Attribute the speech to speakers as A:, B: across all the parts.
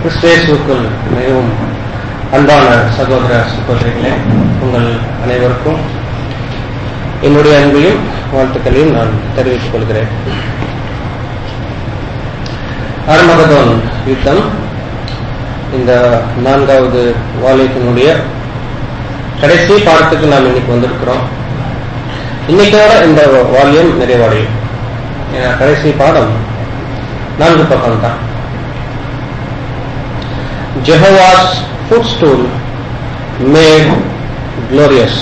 A: கிறிஸ்தேசுக்குள் மிகவும் அன்பான சகோதர சகோதரிகளே உங்கள் அனைவருக்கும் என்னுடைய அன்பையும் வாழ்த்துக்களையும் நான் தெரிவித்துக் கொள்கிறேன் அர்மகதோன் யுத்தம் இந்த நான்காவது வாலியத்தினுடைய கடைசி பாடத்துக்கு நாம் இன்னைக்கு வந்திருக்கிறோம் இன்னைக்கோட இந்த வால்யூம் நிறைவடையும் ஏன்னா கடைசி பாடம் நான்கு பக்கம் தான் Jehovah's footstool made glorious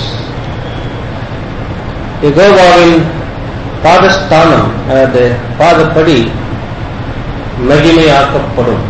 A: யெகோவாவின் பாதஸ்தானம் அதாவது பாதப்படி மகிமையாக்கப்படும்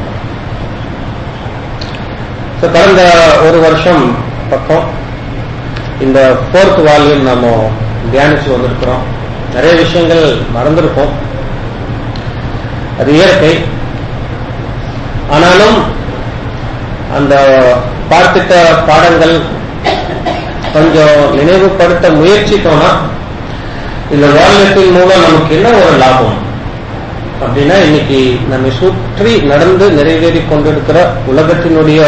A: So, கடந்த ஒரு வருஷம் பக்கம் இந்த ஃபோர்த் வால்யூம் நம்ம தியானிச்சு வந்திருக்கிறோம் நிறைய விஷயங்கள் மறந்திருப்போம் அது இயற்கை ஆனாலும் அந்த பார்த்துட்ட பாடங்கள் கொஞ்சம் நினைவுபடுத்த முயற்சித்தோம்னா இந்த வால்யத்தின் மூலம் நமக்கு என்ன ஒரு லாபம் அப்படின்னா இன்னைக்கு நம்மை சுற்றி நடந்து நிறைவேறி கொண்டிருக்கிற உலகத்தினுடைய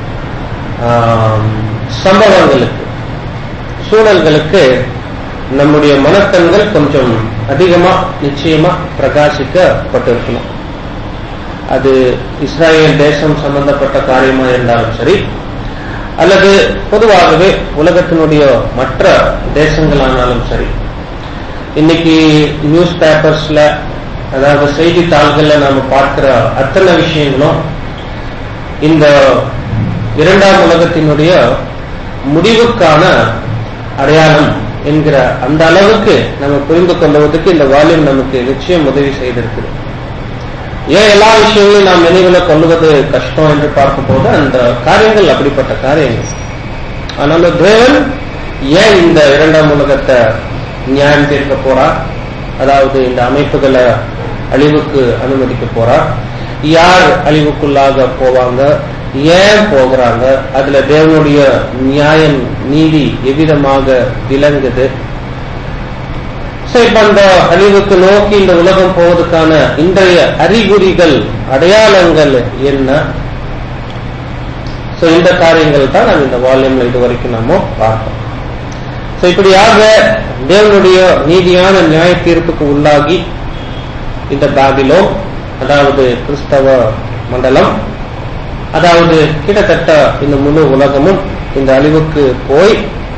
A: சம்பவங்களுக்கு சூழல்களுக்கு நம்முடைய மனக்கண்கள் கொஞ்சம் அதிகமா நிச்சயமா பிரகாசிக்கப்பட்டிருக்கணும் அது இஸ்ராயேல் தேசம் சம்பந்தப்பட்ட காரியமா இருந்தாலும் சரி அல்லது பொதுவாகவே உலகத்தினுடைய மற்ற தேசங்களானாலும் சரி இன்னைக்கு நியூஸ் பேப்பர்ஸ்ல அதாவது செய்தித்தாள்கள்ல நாம பார்க்கிற அத்தனை விஷயங்களும் இந்த இரண்டாம் உலகத்தினுடைய முடிவுக்கான அடையாளம் என்கிற அந்த அளவுக்கு நம்ம புரிந்து கொள்வதற்கு இந்த வால்யூம் நமக்கு நிச்சயம் உதவி செய்திருக்கு ஏன் எல்லா விஷயங்களையும் நாம் நினைவில் கொள்வது கஷ்டம் என்று பார்க்கும்போது அந்த காரியங்கள் அப்படிப்பட்ட காரியங்கள் ஆனாலும் தேவன் ஏன் இந்த இரண்டாம் உலகத்தை நியாயம் தீர்க்க போறார் அதாவது இந்த அமைப்புகளை அழிவுக்கு அனுமதிக்க போறார் யார் அழிவுக்குள்ளாக போவாங்க ஏன் போகிறாங்க அதுல தேவனுடைய நியாயம் நீதி எவ்விதமாக விளங்குது இப்ப அந்த அழிவுக்கு நோக்கி இந்த உலகம் போவதற்கான இன்றைய அறிகுறிகள் அடையாளங்கள் என்ன இந்த காரியங்கள் தான் நம்ம இந்த வால்யூம்ல இது வரைக்கும் நம்ம பார்த்தோம் இப்படியாக தேவனுடைய நீதியான நியாய தீர்ப்புக்கு உள்ளாகி இந்த பாபிலோ அதாவது கிறிஸ்தவ மண்டலம் அதாவது கிட்டத்தட்ட இந்த முழு உலகமும் இந்த அழிவுக்கு போய்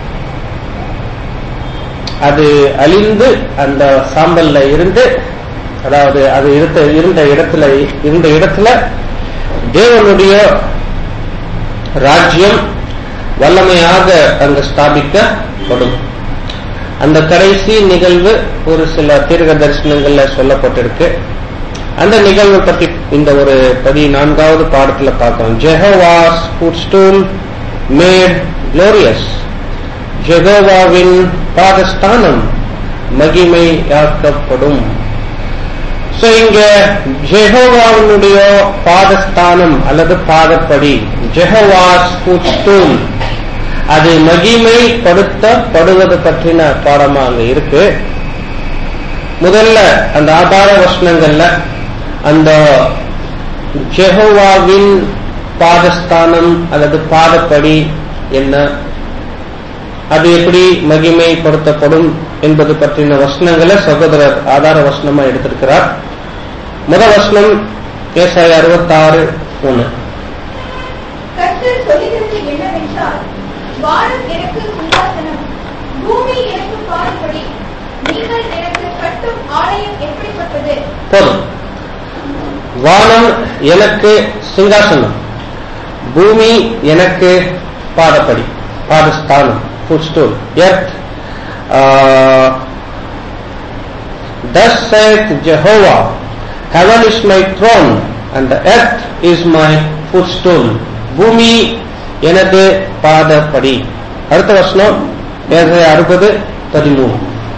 A: அது அழிந்து அந்த சாம்பல்ல இருந்து அதாவது அது இருந்த இருந்த இடத்துல இருந்த இடத்துல தேவனுடைய ராஜ்யம் வல்லமையாக அங்கு ஸ்தாபிக்கப்படும் அந்த கடைசி நிகழ்வு ஒரு சில தீர்க்க தரிசனங்கள்ல சொல்லப்பட்டிருக்கு அந்த நிகழ்வு பற்றி இந்த ஒரு பதினான்காவது பாடத்துல பார்க்கிறோம் ஜெஹவாஸ் ஃபுட்ஸ்டூல் மேட் குளோரியஸ் ஜெகோவாவின் பாதஸ்தானம் மகிமையாக்கப்படும் சோ இங்க ஜெகோவாவினுடைய பாதஸ்தானம் அல்லது பாதப்படி ஜெகவாஸ் ஃபுட்ஸ்டூல் அது மகிமைப்படுத்தப்படுவது பற்றின பாடமா அங்க இருக்கு முதல்ல அந்த ஆதார வசனங்கள்ல அந்த ஜெகோவாவின் பாதஸ்தானம் அல்லது பாதப்படி என்ன அது எப்படி மகிமைப்படுத்தப்படும் என்பது பற்றின வசனங்களை சகோதரர் ஆதார வசனமா எடுத்திருக்கிறார் முதல் வசனம் ஏசாய அறுபத்தாறு ஒண்ணு
B: கர்த்தர் சொல்லுகிறது என்னவென்றால் வானம் எனக்கு சிங்காசனம் பூமி எனக்கு பாடுபடி நீங்கள் எனக்கு கட்டும் ஆலயம் எப்படிப்பட்டது
A: போதும் வானம் எனக்கு சிங்காசனம் பூமி எனக்கு பாதப்படி பாதஸ்தானம் footstool earth Thus saith Jehovah, Heaven is my throne, and the earth is my footstool. பூமி எனது பாதப்படி அடுத்த வசனம் அறுபது பதிமூணு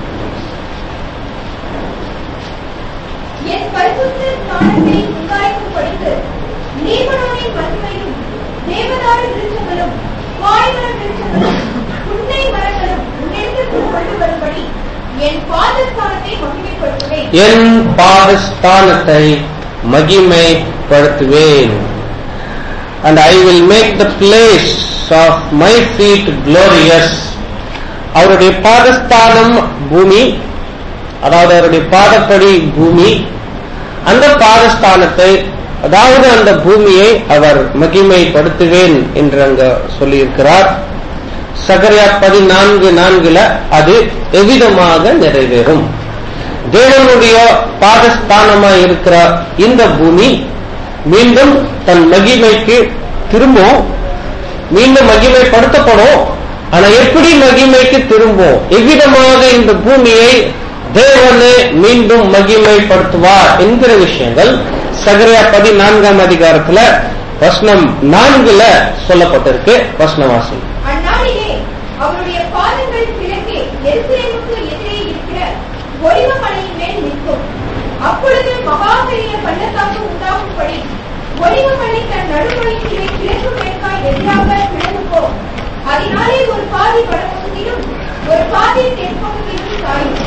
B: என் பரிசுத்த ஸ்தானத்தை உண்டாக்கும் படித்து லீபனோனின் மகிமையும் தேவதாரு விருட்சங்களும் வாய்மர விருட்சங்களும் புன்னை மரங்களும் உன்னிடத்திற்கு கொண்டு வரும்படி என் பாதஸ்தானத்தை மகிமைப்படுத்துவேன்
A: என் பாதஸ்தானத்தை மகிமைப்படுத்துவேன் and I will make the place of my feet glorious. அவருடைய பாதஸ்தானம் பூமி அதாவது அவருடைய பாதப்படி பூமி அந்த பாதஸ்தானத்தை அதாவது அந்த பூமியை அவர் மகிமைப்படுத்துவேன் என்று அங்க சொல்லியிருக்கிறார் சகரியா பதினான்கு நான்குல அது எவ்விதமாக நிறைவேறும் தேவனுடைய பாதஸ்தானமாய் இருக்கிற இந்த பூமி மீண்டும் தன் மகிமைக்கு திரும்பும் மீண்டும் மகிமைப்படுத்தப்படும் ஆனா எப்படி மகிமைக்கு திரும்பும் எவ்விதமாக இந்த பூமியை தேவனே மீண்டும் மகிமைப்படுத்துவார் என்கிற விஷயங்கள் சகரியா பதினான்காம் அதிகாரத்துல வசனம் நான்குல சொல்லப்பட்டிருக்கு வசனவாசி
B: அந்நாளிலே அவருடைய பாதங்கள் கிழக்கே எருசலேமுக்கு எதிரே இருக்கிற ஒலிவ மலையின் மேல் நிற்கும் அப்பொழுது மகா பெரிய பள்ளத்தாக்கு உண்டாகும்படி ஒலிவ மலை தன் நடுவழியிலே கிழக்கு மேற்காய் எதிராக கிழக்குப்போ அதனாலே ஒரு பாதி வடபகுதியிலும் ஒரு பாதி தென்பகுதியிலும் சாயும்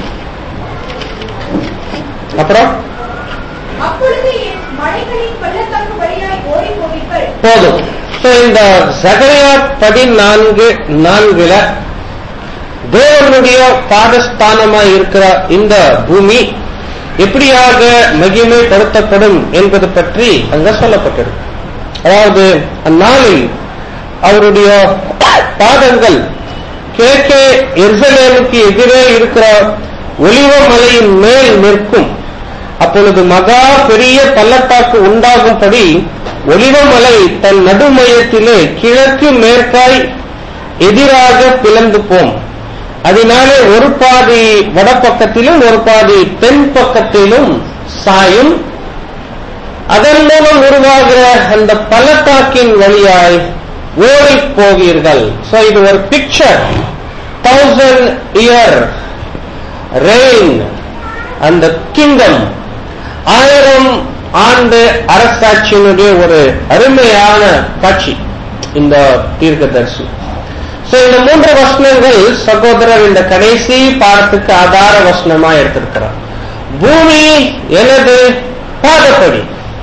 A: அப்புறம்
B: அப்பொழுது என் மலைகளின் பள்ளத்தாக்கு வழியாய் ஓடி போவீர்கள்
A: போதும் So, இந்த சகரியா பதினான்கு நான்குல தேவனுடைய பாதஸ்தானமாய் இருக்கிற இந்த பூமி எப்படியாக மகிமைப்படுத்தப்படும் என்பது பற்றி அங்க சொல்லப்பட்டிருக்கு அதாவது அந்நாளில் அவருடைய பாதங்கள் கிழக்கே எருசலேமுக்கு எதிரே இருக்கிற ஒலிவ மலையின் மேல் நிற்கும் அப்பொழுது மகா பெரிய பள்ளத்தாக்கு உண்டாகும்படி ஒலிவமலை தன் நடுமையத்திலே கிழக்கு மேற்காய் எதிராக பிளந்து போம் அதனாலே ஒரு பாதி வடபக்கத்திலும் ஒரு பாதி தென் பக்கத்திலும் சாயும் அதன் மூலம் உருவாகிற அந்த பள்ளத்தாக்கின் வழியாய் ஓடி போவீர்கள் சோ இது ஒரு பிக்சர் தௌசண்ட் இயர் ரெயின் அந்த கிங்டம் ஆயிரம் ஆண்டு அரசாட்சியினுடைய ஒரு அருமையான காட்சி இந்த தீர்க்கதரிசி சோ இந்த மூன்று வசனங்கள் சகோதரர் இந்த கடைசி பாடத்துக்கு ஆதார வசனமா எடுத்திருக்கிறார் பூமி எனது பாதப்படி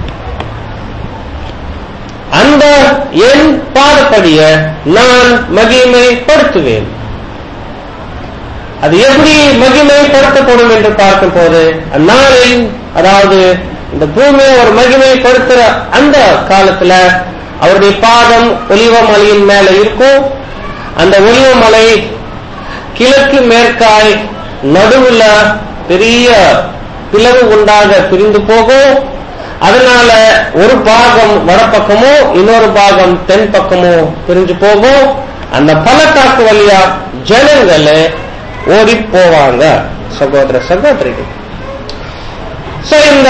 A: அந்த என் பாதப்படிய நான் மகிமைப்படுத்துவேன் அது எப்படி மகிமைப்படுத்தப்படும் என்று பார்க்கும் போது அந்நாளில் அதாவது இந்த பூமியை ஒரு மகிமைப்படுத்துற அந்த காலத்துல அவருடைய பாதம் ஒலிவ மலையின் மேல இருக்கும் அந்த ஒலிவ மலை கிழக்கு மேற்காய் நடுவுல பெரிய பிளவு உண்டாக பிரிந்து போகும் அதனால ஒரு பாகம் வடப்பக்கமோ இன்னொரு பாகம் தென் பக்கமோ பிரிஞ்சு போகும் அந்த பள்ளத்தாக்கு வழியா ஜனங்களே ஓடி போவாங்க சகோதர சகோதரிகள் சோ இந்த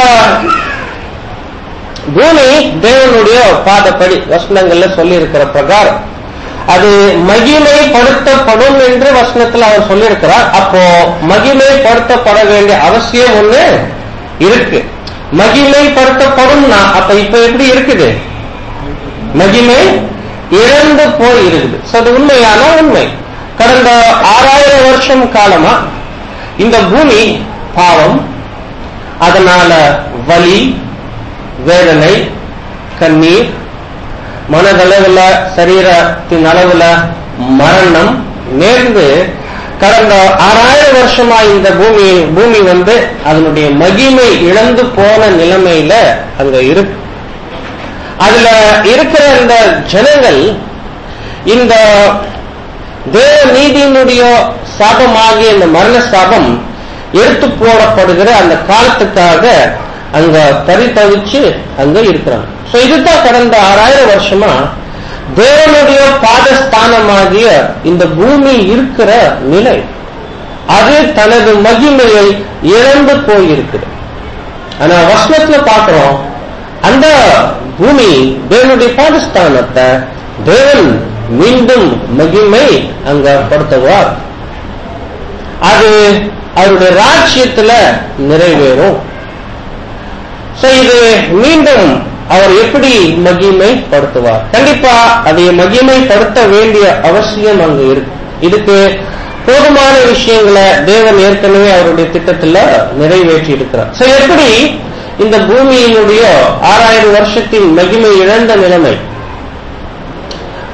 A: பூமி தேவனுடைய பாதப்படி வசனங்கள்ல சொல்லி இருக்கிற பிரகாரம் அது மகிமைப்படுத்தப்படும் என்று வசனத்தில் அவர் சொல்லியிருக்கிறார் அப்போ மகிமைப்படுத்தப்பட வேண்டிய அவசியம் ஒண்ணு இருக்கு மகிமைப்படுத்தப்படும்னா அப்ப இப்ப எப்படி இருக்குது மகிமை இழந்து போய் இருக்குது So, அது உண்மையான உண்மை கடந்த ஆறாயிரம் வருஷம் காலமா இந்த பூமி பாவம் அதனால வலி வேதனை கண்ணீர் மனதளவுல சரீரத்தின் அளவுல மரணம் நேர்ந்து கடந்த ஆறாயிரம் வருஷமா இந்த பூமி பூமி வந்து அதனுடைய மகிமை இழந்து போன நிலைமையில அங்க இருக்கு அதுல இருக்கிற இந்த ஜனங்கள் இந்த தேவ நீதியினுடைய சாபமாகிய இந்த மரண சாபம் எடுத்து போடப்படுகிற அந்த காலத்துக்காக அங்க பரிதவிச்சு அங்க இருக்கிறாங்க சோ இதுதான் கடந்த ஆறாயிரம் வருஷமா தேவனுடைய பாதஸ்தானமாகிய இந்த பூமி இருக்கிற நிலை அது தனது மகிமையை இழந்து போயிருக்குது ஆனா வசனத்துல பார்க்கிறோம் அந்த பூமி தேவனுடைய பாதஸ்தானத்தை தேவன் மீண்டும் மகிமை அங்க படுத்துவார் அது அவருடைய ராஜ்யத்துல நிறைவேறும் சோ இது மீண்டும் அவர் எப்படி மகிமைப்படுத்துவார் கண்டிப்பா அதை மகிமைப்படுத்த வேண்டிய அவசியம் அங்க இருக்கு இதுக்கு போதுமான விஷயங்களை தேவன் ஏற்கனவே அவருடைய திட்டத்துல நிறைவேற்றி இருக்கிறார் சோ எப்படி இந்த பூமியினுடைய ஆறாயிரம் வருஷத்தின் மகிமை இழந்த நிலைமை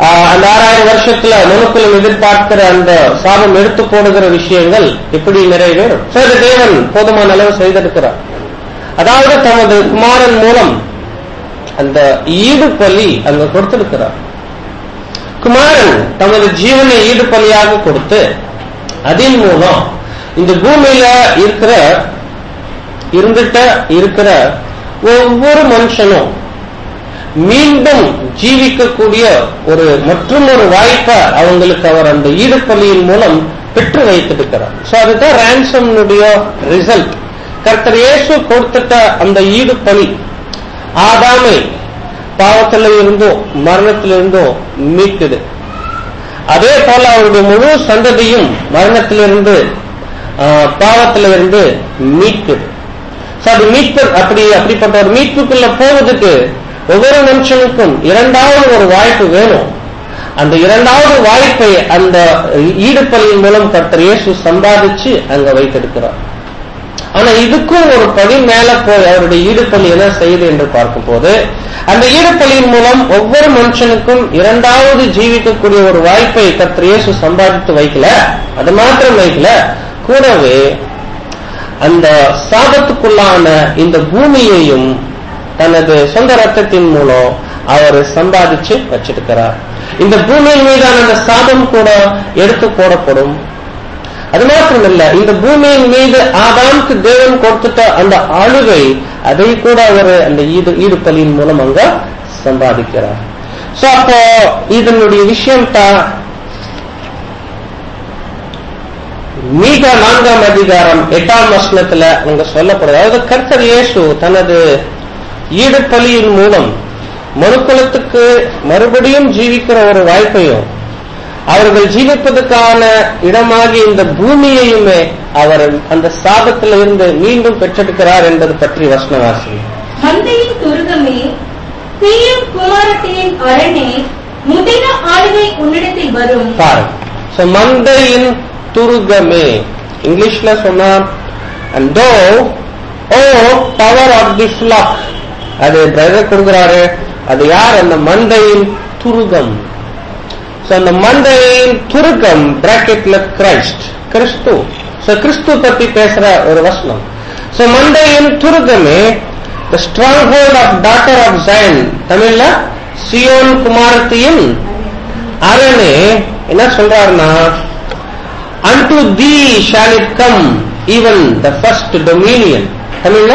A: ஆஹ், அந்த ஆறாயிரம் வருஷத்துல மனுக்குலம் எதிர்பார்க்கிற அந்த சாபம் எடுத்து போடுகிற விஷயங்கள் எப்படி நிறைவேறும் சரி தேவன் போதுமான அளவு செய்திருக்கிறார் அதாவது தமது குமாரன் மூலம் அந்த ஈடு பலி அங்க கொடுத்திருக்கிறார் குமாரன் தமது ஜீவனை ஈடு பலியாக கொடுத்து அதன் மூலம் இந்த பூமியில இருக்கிற இருந்துட்ட இருக்கிற ஒவ்வொரு மனுஷனும் மீண்டும் ஜீவிக்கக்கூடிய ஒரு மற்றும் ஒரு வாய்ப்பை அவங்களுக்கு அவர் அந்த ஈடுபலியின் மூலம் பெற்று வைத்திருக்கிறார் சோ அதுதான் ransom-னுடைய ரிசல்ட் கர்த்தர் இயேசு கொடுத்துட்ட அந்த ஈடுபலி ஆதாமை பாவத்துல இருந்தோ மரணத்திலிருந்தோ மீட்குது அதே போல அவருடைய முழு சந்ததியும் மரணத்திலிருந்து ஆஹ், பாவத்திலிருந்து மீட்குது So, அது மீட்பு அப்படி அப்படிப்பட்ட ஒரு மீட்புக்குள்ள போவதுக்கு ஒவ்வொரு மனுஷனுக்கும் இரண்டாவது ஒரு வாய்ப்பு வேணும் அந்த இரண்டாவது வாய்ப்பை அந்த ஈடுபலியின் மூலம் கர்த்தர் இயேசு சம்பாதிச்சு அங்க வைத்திருக்கிறார் ஆனா இதுக்கும் ஒரு படி மேல போய் அவருடைய ஈடுபலி என்ன செய்யுது என்று பார்க்கும் போது அந்த ஈடுபலியின் மூலம் ஒவ்வொரு மனுஷனுக்கும் இரண்டாவது ஜீவிக்கக்கூடிய ஒரு வாய்ப்பை கர்த்தர் இயேசு சம்பாதித்து வைக்கல அது மாத்திரம் வைக்கல கூடவே அந்த சாபத்துக்குள்ளான இந்த பூமியையும் தனது சொந்த ரத்தத்தின் மூலம் அவர் சம்பாதிச்சு வச்சிருக்கிறார் இந்த பூமியின் மீதான அந்த சாபம் கூட எடுத்து போடப்படும் அது மாத்திரமல்ல இந்த பூமியின் மீது ஆதாமுக்கு தேவன் கொடுத்துட்ட அந்த ஆளுகை அதை கூட அவர் அந்த ஈடு ஈடுபலியின் மூலம் அங்க சம்பாதிக்கிறார் சோ அப்போ இதனுடைய விஷயம் தான் மீக நான்காம் அதிகாரம் எட்டாம் வசனத்துல அங்க சொல்லப்படுது அதாவது கர்த்தர் இயேசு தனது ஈடுபலியின் மூலம் மனுக்குலத்துக்கு மறுபடியும் ஜீவிக்கிற ஒரு வாய்ப்பையும் அவர்கள் ஜீவிப்பதற்கான இடமாகி இந்த பூமியையுமே அவர் அந்த சாபத்தில் இருந்து மீண்டும் பெற்றெடுக்கிறார் என்பது பற்றி வசனவாசி
B: மந்தையின் துருகமே சீயம் குமாரத்தினின் அரணே முதின ஆளுகை உன்னிடத்தில் வரும்
A: பாருங்க So, மந்தையின் துருகமே இங்கிலீஷ்ல சொன்னா and though O power of the flock அது பிரதர் கொடுக்கிறாரு அது யார் அந்த மந்தையின் துருகம் So, அந்த மந்தையின் துருகம் பிராக்கெட்ல கிரைஸ்ட் கிறிஸ்து So, கிறிஸ்து பத்தி பேசுற ஒரு வசனம் So, மந்தையின் துருகமே the stronghold of daughter of Zion தமிழ்ல சியோன் குமாரத்தியின் அரணே என்ன சொல்றாருன்னா unto thee shall it come even the first dominion தமிழ்ல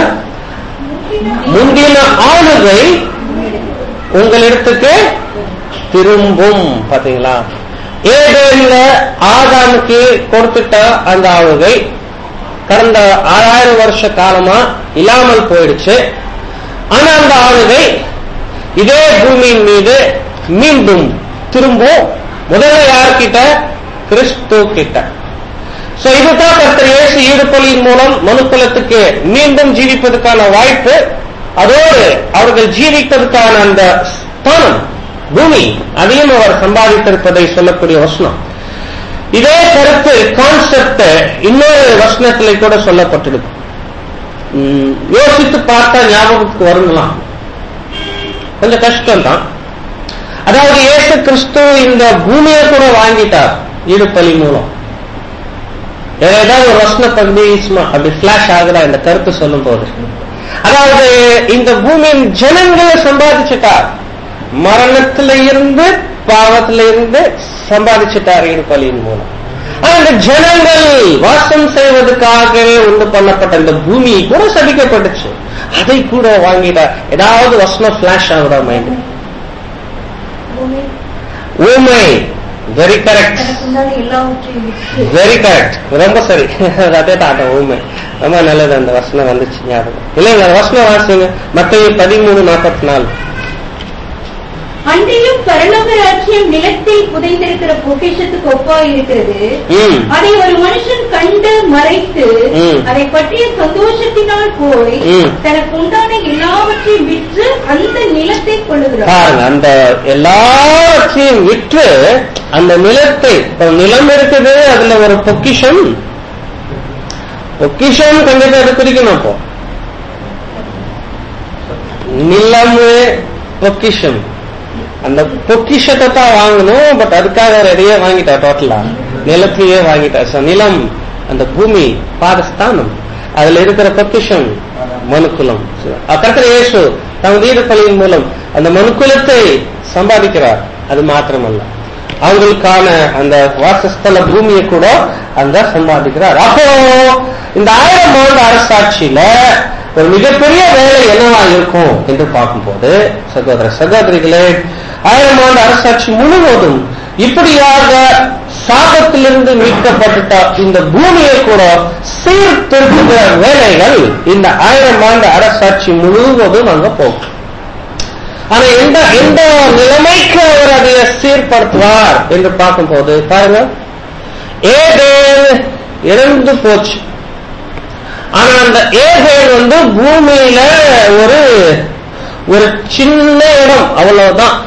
A: முந்தின ஆளுகை உங்களிடத்துக்கு திரும்பும் பாத்தீங்களா ஏதேன்ல ஆதாமுக்கு கொடுத்துட்ட அந்த ஆளுகை கடந்த ஆறாயிரம் வருஷ காலமா இல்லாமல் போயிடுச்சு ஆனா அந்த ஆளுகை இதே பூமியின் மீது மீண்டும் திரும்பும் முதல்ல யார்கிட்ட கிறிஸ்து கிட்ட சோ இதுதான் கர்த்தர் இயேசு ஈடுபலியின் மூலம் மனுக்குலத்துக்கு மீண்டும் ஜீவிப்பதற்கான வாய்ப்பு அதோடு அவர்கள் ஜீவிப்பதற்கான அந்த ஸ்தானம் பூமி அதையும் அவர் சம்பாதித்திருப்பதை சொல்லக்கூடிய வசனம் இதே கருத்து கான்செப்ட் இன்னொரு வசனத்திலே கூட சொல்லப்பட்டிருக்கு உம், யோசித்து பார்த்தா ஞாபகத்துக்கு வருங்களாம் கொஞ்சம் கஷ்டம் தான் அதாவது இயேசு கிறிஸ்து இந்த பூமியை கூட வாங்கிட்டார் ஈடுபலி மூலம் ஏதாவது ஒரு வசன பகுதி சும்மா அப்படி பிளாஷ் ஆகுதா இந்த கருத்து சொல்லும் போது அதாவது இந்த பூமியின் ஜனங்களை சம்பாதிச்சுட்டார் மரணத்துல இருந்து பாவத்துல இருந்து சம்பாதிச்சுட்டார் ஈடுபலியின் மூலம் ஆனா இந்த ஜனங்கள் வாசம் செய்வதற்காகவே உண்டு பண்ணப்பட்ட இந்த பூமி கூட சபிக்கப்பட்டுச்சு அதை கூட வாங்கிட்டார் ஏதாவது வசனம் பிளாஷ் ஆகுதா மைண்ட் ஊமை வெரி கரெக்ட்
B: எல்லாவற்றையும் விட்டு
A: வெரி கரெக்ட் ரொம்ப சரி அதே தான் உண்மை ரொம்ப நல்லது அந்த வசனம் வந்துச்சு ஞாபகம் இல்லைங்க அந்த வசனம் வாசிங்க மத்திய பதிமூணு நாற்பத்தி நாலு
B: அன்றியும் பரலோக ராஜ்யம் நிலத்தில் புதைந்திருக்கிற பொக்கிஷத்துக்கு ஒப்பாய் இருக்கிறது
A: ம்
B: அதை ஒரு மனுஷன் கண்டு மறைத்து
A: ம்.
B: அதை பற்றிய சந்தோஷத்தினால் போய்
A: ம்.
B: தனக்கு உண்டான எல்லாவற்றையும் விற்று அந்த நிலத்தை கொள்ளுகிறார்
A: பாருங்க அந்த எல்லாவற்றையும் விற்று அந்த நிலத்தை இப்ப நிலம் இருக்குது அதுல ஒரு பொக்கிஷம் பொக்கிஷம் கண்டிப்பா எடுத்திருக்கணும் அப்போ நிலம் பொக்கிஷம் அந்த பொக்கிஷத்தை தான் வாங்கணும் பட் அதுக்காக ரெடியே வாங்கிட்டா டோட்டலா நிலத்தையே வாங்கிட்டா So, நிலம் அந்த பூமி பாதஸ்தானம் அதுல இருக்கிற பொக்கிஷம் மனுக்குலம் கர்த்தர் இயேசு தமது ஈடுபலியின் மூலம் அந்த மனுக்குலத்தை சம்பாதிக்கிறார் அது மாத்திரமல்ல அவங்களுக்கான அந்த வாசஸ்தல பூமியை கூட அந்த சம்பாதிக்கிறார் அப்போ இந்த ஆயிரம் ஆண்டு அரசாட்சியில ஒரு மிகப்பெரிய வேலை என்னவா இருக்கும் என்று பார்க்கும்போது சகோதர சகோதரிகளே ஆயிரம் ஆண்டு அரசாட்சி முழுவதும் இப்படியாக சாபத்திலிருந்து மீட்கப்பட்ட இந்த பூமியை கூட சீர்திருத்துகிற வேலைகள் இந்த ஆயிரம் ஆண்டு அரசாட்சி முழுவதும் அங்க போகும் ஆனா எந்த எந்த நிலைமைக்கு அவர் அதை சீர்படுத்துவார் என்று பார்க்கும்போது பாருங்க ஏதேன் இறந்து போச்சு ஆனா அந்த ஏதேன் வந்து பூமியில ஒரு ஒரு சின்ன இடம் அவ்வளவுதான்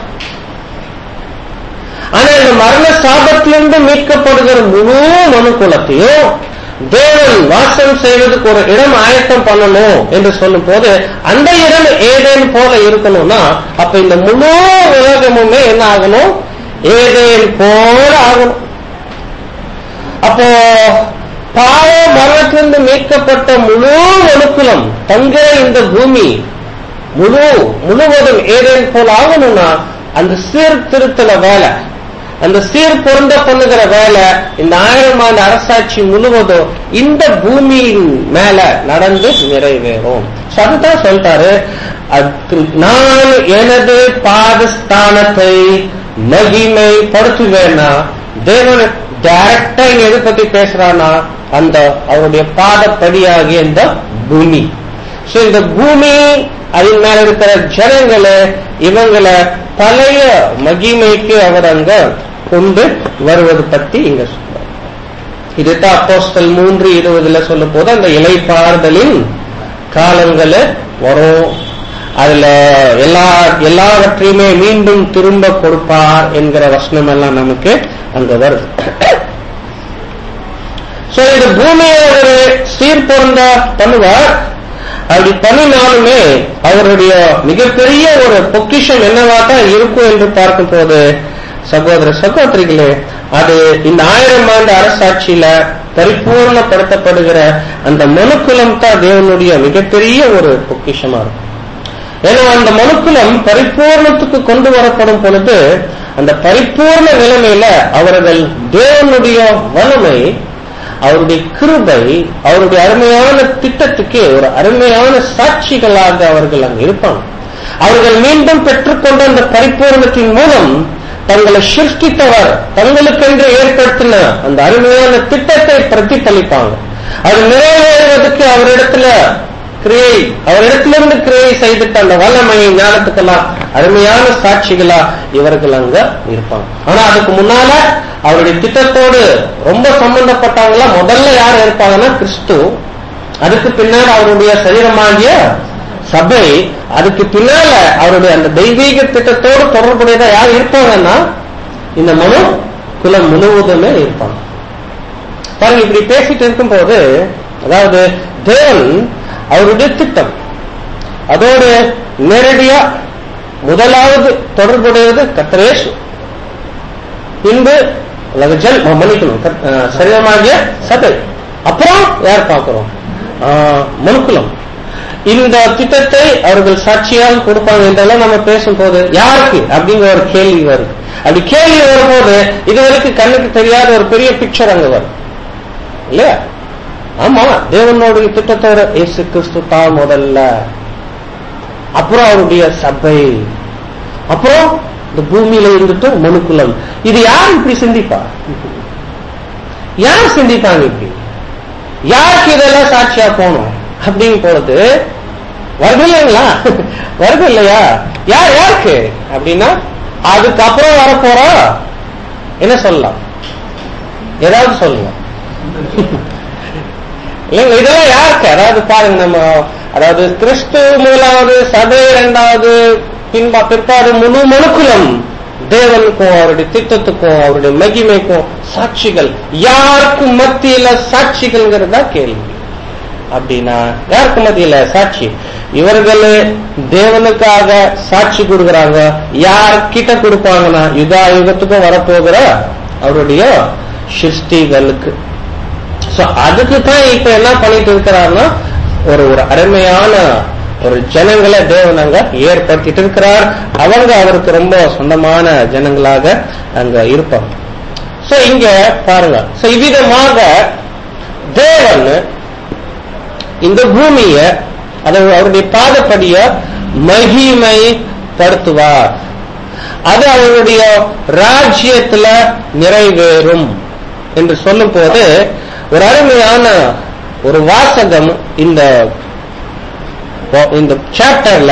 A: ஆனா இந்த மரண சாபத்திலிருந்து மீட்கப்படுகிற முழு மனுக்குலத்தையும் தேவன் வாசம் செய்வதற்கு ஒரு இடம் ஆயத்தம் பண்ணணும் என்று சொல்லும் போது அந்த இடம் ஏதேன் போல இருக்கணும்னா அப்ப இந்த முழு உலகமுமே என்ன ஆகணும் ஏதேன் போல ஆகணும் அப்போ பாவ மரணத்திலிருந்து மீட்கப்பட்ட முழு மனுக்குலம் தங்கிற இந்த பூமி முழு முழுவதும் ஏதேன் போல ஆகணும்னா அந்த சீர்திருத்தல வேலை அந்த சீர் பொருந்த பண்ணுகிற வேலை இந்த ஆயிரம் ஆண்டு அரசாட்சி முழுவதும் இந்த பூமியின் மேல நடந்து நிறைவேறும் So அதுதான் சொல்லிட்டாரு அது நான் எனது பாதஸ்தானத்தை மகிமைப்படுத்துவேன்னா தேவன் டைரக்டா இங்க எதை பத்தி பேசுறானா அந்த அவருடைய பாதப்படியாகிய இந்த பூமி சோ இந்த பூமி அதன் மேல இருக்கிற ஜனங்களை இவங்களை பழைய மகிமைக்கு அவர் அங்க கொண்டு வருவது பத்தி இங்க சொல்றார் இதுதான் அப்போஸ்தல் மூன்று இருபதுல சொல்லும் போது அந்த இலைப்பாறுதலின் காலங்கள வரும் அதுல எல்லா எல்லாவற்றையுமே மீண்டும் திரும்ப கொடுப்பார் என்கிற வசனம் எல்லாம் நமக்கு அங்க வருது சோ இந்த பூமியை ஒரு சீர்பொருந்த பண்ணுவார் அப்படி பண்ணினாலுமே அவருடைய மிகப்பெரிய ஒரு பொக்கிஷம் என்னவா தான் இருக்கும் என்று பார்க்கும் போது சகோதர சகோதரிகளே அது இந்த ஆயிரம் ஆண்டு அரசாட்சியில பரிபூர்ணப்படுத்தப்படுகிற அந்த மனுக்குலம் தான் தேவனுடைய மிகப்பெரிய ஒரு பொக்கிஷமா இருக்கும் ஏன்னா அந்த மனுக்குலம் பரிபூர்ணத்துக்கு கொண்டு வரப்படும் பொழுது அந்த பரிபூர்ண நிலைமையில அவர்கள் தேவனுடைய வல்லமை அவருடைய கிருபை அவருடைய அருமையான திட்டத்துக்கு ஒரு அருமையான சாட்சிகளாக அவர்கள் அங்கு இருப்பாங்க அவர்கள் மீண்டும் பெற்றுக்கொண்ட அந்த பரிபூர்ணத்தின் மூலம் தங்களை சிருஷ்டித்தவர் தங்களுக்கென்று ஏற்படுத்தின அந்த அருமையான திட்டத்தை பிரதிபலிப்பாங்க அது நிறைவேறுவதற்கு அவரிடத்துல கிரியை அவரிடத்திலிருந்து கிரியை செய்துட்ட அந்த வல்லமை ஞானத்துக்கெல்லாம் அருமையான சாட்சிகளா இவர்கள் அங்க இருப்பாங்க ஆனா அதுக்கு முன்னால அவருடைய திட்டத்தோடு ரொம்ப சம்பந்தப்பட்டவங்களா முதல்ல யார் இருப்பாங்கன்னா கிறிஸ்து அதுக்கு பின்னால் அவருடைய சரீரமாகிய சபை அதுக்கு பின்னால அவருடைய அந்த தெய்வீக திட்டத்தோடு தொடர்புடையதா யார் இருப்பாங்கன்னா இந்த மனு குலம் முழுவதுமே இருப்பாங்க பாருங்க இப்படி பேசிட்டு இருக்கும்போது அதாவது தேவன் அவருடைய திட்டம் அதோடு நேரடியா முதலாவது தொடர்புடையது கத்திரேசு பின்பு அல்லது ஜல் மன்னிக்கணும் கத்- அஹ், சரீரமாகிய சபை அப்புறம் யார் பார்க்கிறோம் ஆஹ், மனுக்குலம் இந்த திட்டத்தை அவர்கள் சாட்சியாக கொடுப்பாங்க என்றெல்லாம் நம்ம பேசும்போது யாருக்கு அப்படிங்கிற ஒரு கேள்வி வருது அப்படி கேள்வி வரும்போது இதுவரைக்கும் கண்ணுக்கு தெரியாத ஒரு பெரிய பிக்சர் அங்க வரும் இல்லையா ஆமா தேவனுடைய திட்டத்தோட இயேசு கிறிஸ்து தான் முதல்ல அப்புறம் அவருடைய சபை அப்புறம் இந்த பூமியில இருந்துட்டு மனுக்குலம் இது யார் இப்படி சிந்திப்பா யார் சிந்திப்பாங்க இப்படி யாருக்கு இதெல்லாம் சாட்சியா போகணும் அப்படிங்கும் பொழுது வருது இல்லைங்களா வருது இல்லையா யார் யாருக்கு அப்படின்னா அதுக்கப்புறம் வரப்போற என்ன சொல்லலாம் ஏதாவது சொல்லுங்க இல்லைங்க இதெல்லாம் யாருக்கு அதாவது பாருங்க நம்ம அதாவது கிறிஸ்து முதலாவது சபை இரண்டாவது பின்பா பிற்பாடு முழு மனுக்குலம் தேவனுக்கும் அவருடைய திட்டத்துக்கும் அவருடைய மகிமைக்கும் சாட்சிகள் யாருக்கு மத்தியில சாட்சிகள்ங்கிறதா கேள்வி அப்படின்னா யாருக்கு மத்தியில சாட்சி இவர்கள் தேவனுக்காக சாட்சி கொடுக்கறாங்க யார் கிட்ட கொடுப்பாங்கன்னா யுகா யுகத்துக்கும் வரப்போகிற அவருடைய சிருஷ்டிகளுக்கு சோ அதுக்கு தான் இப்ப என்ன பண்ணிட்டு இருக்கிறாருன்னா ஒரு ஒரு அருமையான ஒரு ஜனங்களை தேவன் அங்க ஏற்படுத்திட்டு இருக்கிறார் அவங்க அவருக்கு ரொம்ப சொந்தமான ஜனங்களாக அங்க இருப்பாங்க சோ இங்க பாருங்க சோ இவ்விதமாக தேவன் இந்த பூமிய அதாவது அவருடைய பாதப்படிய மகிமைப்படுத்துவார் அது அவருடைய ராஜ்யத்துல நிறைவேறும் என்று சொல்லும் போது ஒரு அருமையான ஒரு வாசகம் இந்த இந்த சாப்டர்ல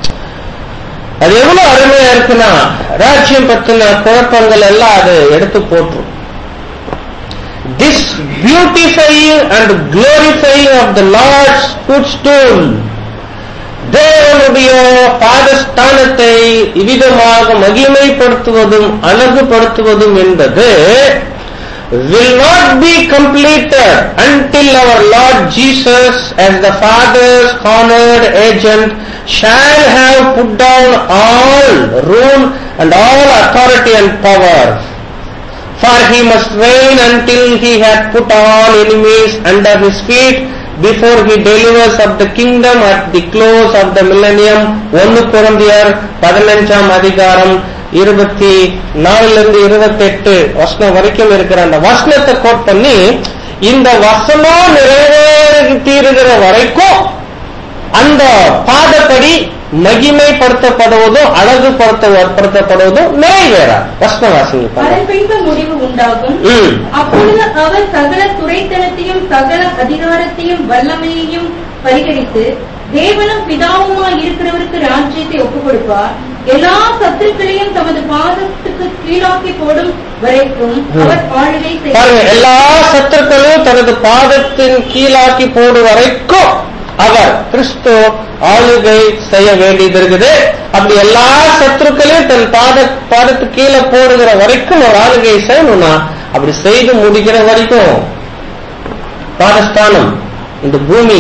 A: அது எவ்வளவு அருமையா இருக்குன்னா ராஜ்யம் பத்தின குழப்பங்கள் எல்லாம் அது எடுத்து போற்றும் this beautifying and glorifying of the Lord's footstool தேவனுடைய பாதஸ்தானத்தை இவ்விதமாக மகிமைப்படுத்துவதும் அழகுபடுத்துவதும் என்பது will not be completed until our Lord Jesus as the Father's honored agent shall have put down all rule and all authority and power. For he must reign until he had put all enemies under his feet before he delivers up the kingdom at the close of the millennium. ஒன்னு குழந்தையர் பதினஞ்சாம் அதிகாரம் இருபத்தி நாலுல இருந்து இருபத்தி எட்டு வசனம் வரைக்கும் இருக்கிற அந்த வசனத்தை கோட் பண்ணி இந்த வசனம் நிறைவேறி தீருகிற வரைக்கும் அந்த பாதப்படி மகிமைப்படுத்தப்படுவதும் அழகுபடுத்தப்படுவதும் நிறைவேறா வசன வாசிங்க
C: அதன் பின்பு முடிவு உண்டாகும்
A: ம்.
C: அப்பொழுது அவர் சகல துரைத்தனத்தையும் சகல அதிகாரத்தையும் வல்லமையையும் பரிகரித்து தேவனும் பிதாவுமாய் இருக்கிறவருக்கு ராஜ்யத்தை ஒப்புக் கொடுப்பார் எல்லா சத்துருக்களையும் தமது பாதத்துக்கு கீழாக்கி போடும் வரைக்கும் அவர் ஆளுகை
A: பாருங்க
C: செய்வார்
A: எல்லா சத்துருக்களும் தனது பாதத்தின் கீழாக்கி போடு வரைக்கும் அவர் கிறிஸ்து ஆளுகை செய்ய வேண்டியது இருக்குது அப்படி எல்லா சத்துருக்களையும் தன் பாத பாதத்து கீழே போடுகிற வரைக்கும் ஒரு ஆளுகை செய்யணும்னா அப்படி செய்து முடிக்கிற வரைக்கும் பாதஸ்தானம் இந்த பூமி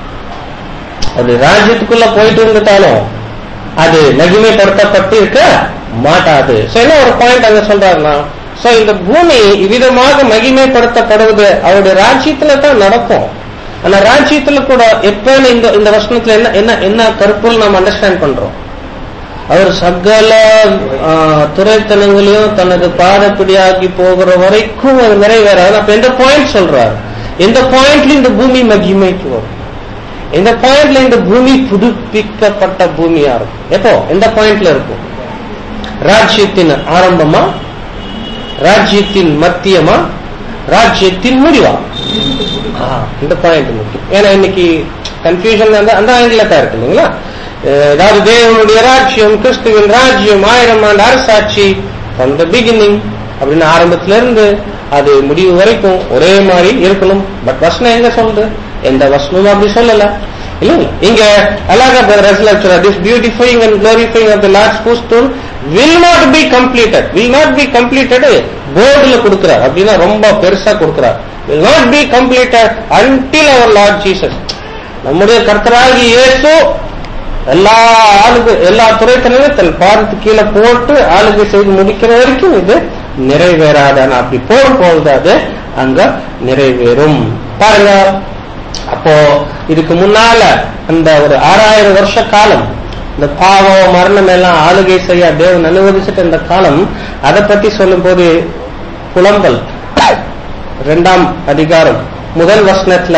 A: அது ராஜ்யத்துக்குள்ள போயிட்டு இருந்துட்டாலும் அது மகிமைப்படுத்தப்பட்டு இருக்க மாட்டாது சோ என்ன ஒரு பாயிண்ட் அங்க சொல்றாருன்னா சோ இந்த பூமி இவ்விதமாக மகிமைப்படுத்தப்படுவது அவருடைய ராஜ்யத்துல தான் நடக்கும் ஆனா ராஜ்யத்துல கூட எப்ப இந்த இந்த வசனத்துல என்ன என்ன என்ன கருப்பொருள் நாம் அண்டர்ஸ்டாண்ட் பண்றோம் அவர் சகல ஆ, துரைத்தனங்களையும் தனது பாதப்பிடியாக்கி போகிற வரைக்கும் அது நிறைவேறாது அப்ப எந்த பாயிண்ட் சொல்றாரு எந்த பாயிண்ட்ல இந்த பூமி மகிமைக்கு வரும் எந்த பாயிண்ட்ல இந்த பூமி புதுப்பிக்கப்பட்ட பூமியா இருக்கும் எப்போ எந்த பாயிண்ட்ல இருக்கும் ராஜ்யத்தின் ஆரம்பமா ராஜ்யத்தின் மத்தியமா ராஜ்யத்தின் முடிவா ஆ, இந்த பாயிண்ட் முக்கியம் ஏன்னா இன்னைக்கு கன்ஃபியூஷன் அந்த அந்த ஆங்கில தான் இருக்கு இல்லைங்களா அஹ் அதாவது தேவனுடைய ராஜ்யம் கிறிஸ்துவின் ராஜ்யம் ஆயிரம் ஆண்டு அரசாட்சி ஃப்ரம் த பிகினிங் அப்படின்னு ஆரம்பத்துல இருந்து அது முடிவு வரைக்கும் ஒரே மாதிரி இருக்கணும் பட் வசனம் எங்க சொல்லுது எந்த வசனமும் அப்படி சொல்லல இல்லைங்களா இங்க அழகா ரெசலக்சர் this beautifying and glorifying of the Lord's footstool will not be completed will not be completed போர்டுல கொடுக்கிறார் அப்படின்னா ரொம்ப பெருசா கொடுக்கிறார் will not be completed until our Lord Jesus நம்முடைய கர்த்தராகி இயேசு எல்லா ஆளுக்கு எல்லா துறைத்தனையும் தன் பாதத்து கீழே போட்டு ஆளுகை செய்து முடிக்கிற வரைக்கும் இது நிறைவேறாது ஆனா அப்படி போகும்போது அது அங்க நிறைவேறும் பாருங்க அப்போ இதுக்கு முன்னால அந்த ஒரு ஆறாயிரம் வருஷ காலம் இந்த பாவம் மரணம் எல்லாம் ஆளுகை செய்ய தேவன் அனுமதிச்சிட்ட இந்த காலம் அதை பத்தி சொல்லும் போது புலம்பல் இரண்டாம் அதிகாரம் முதல் வசனத்துல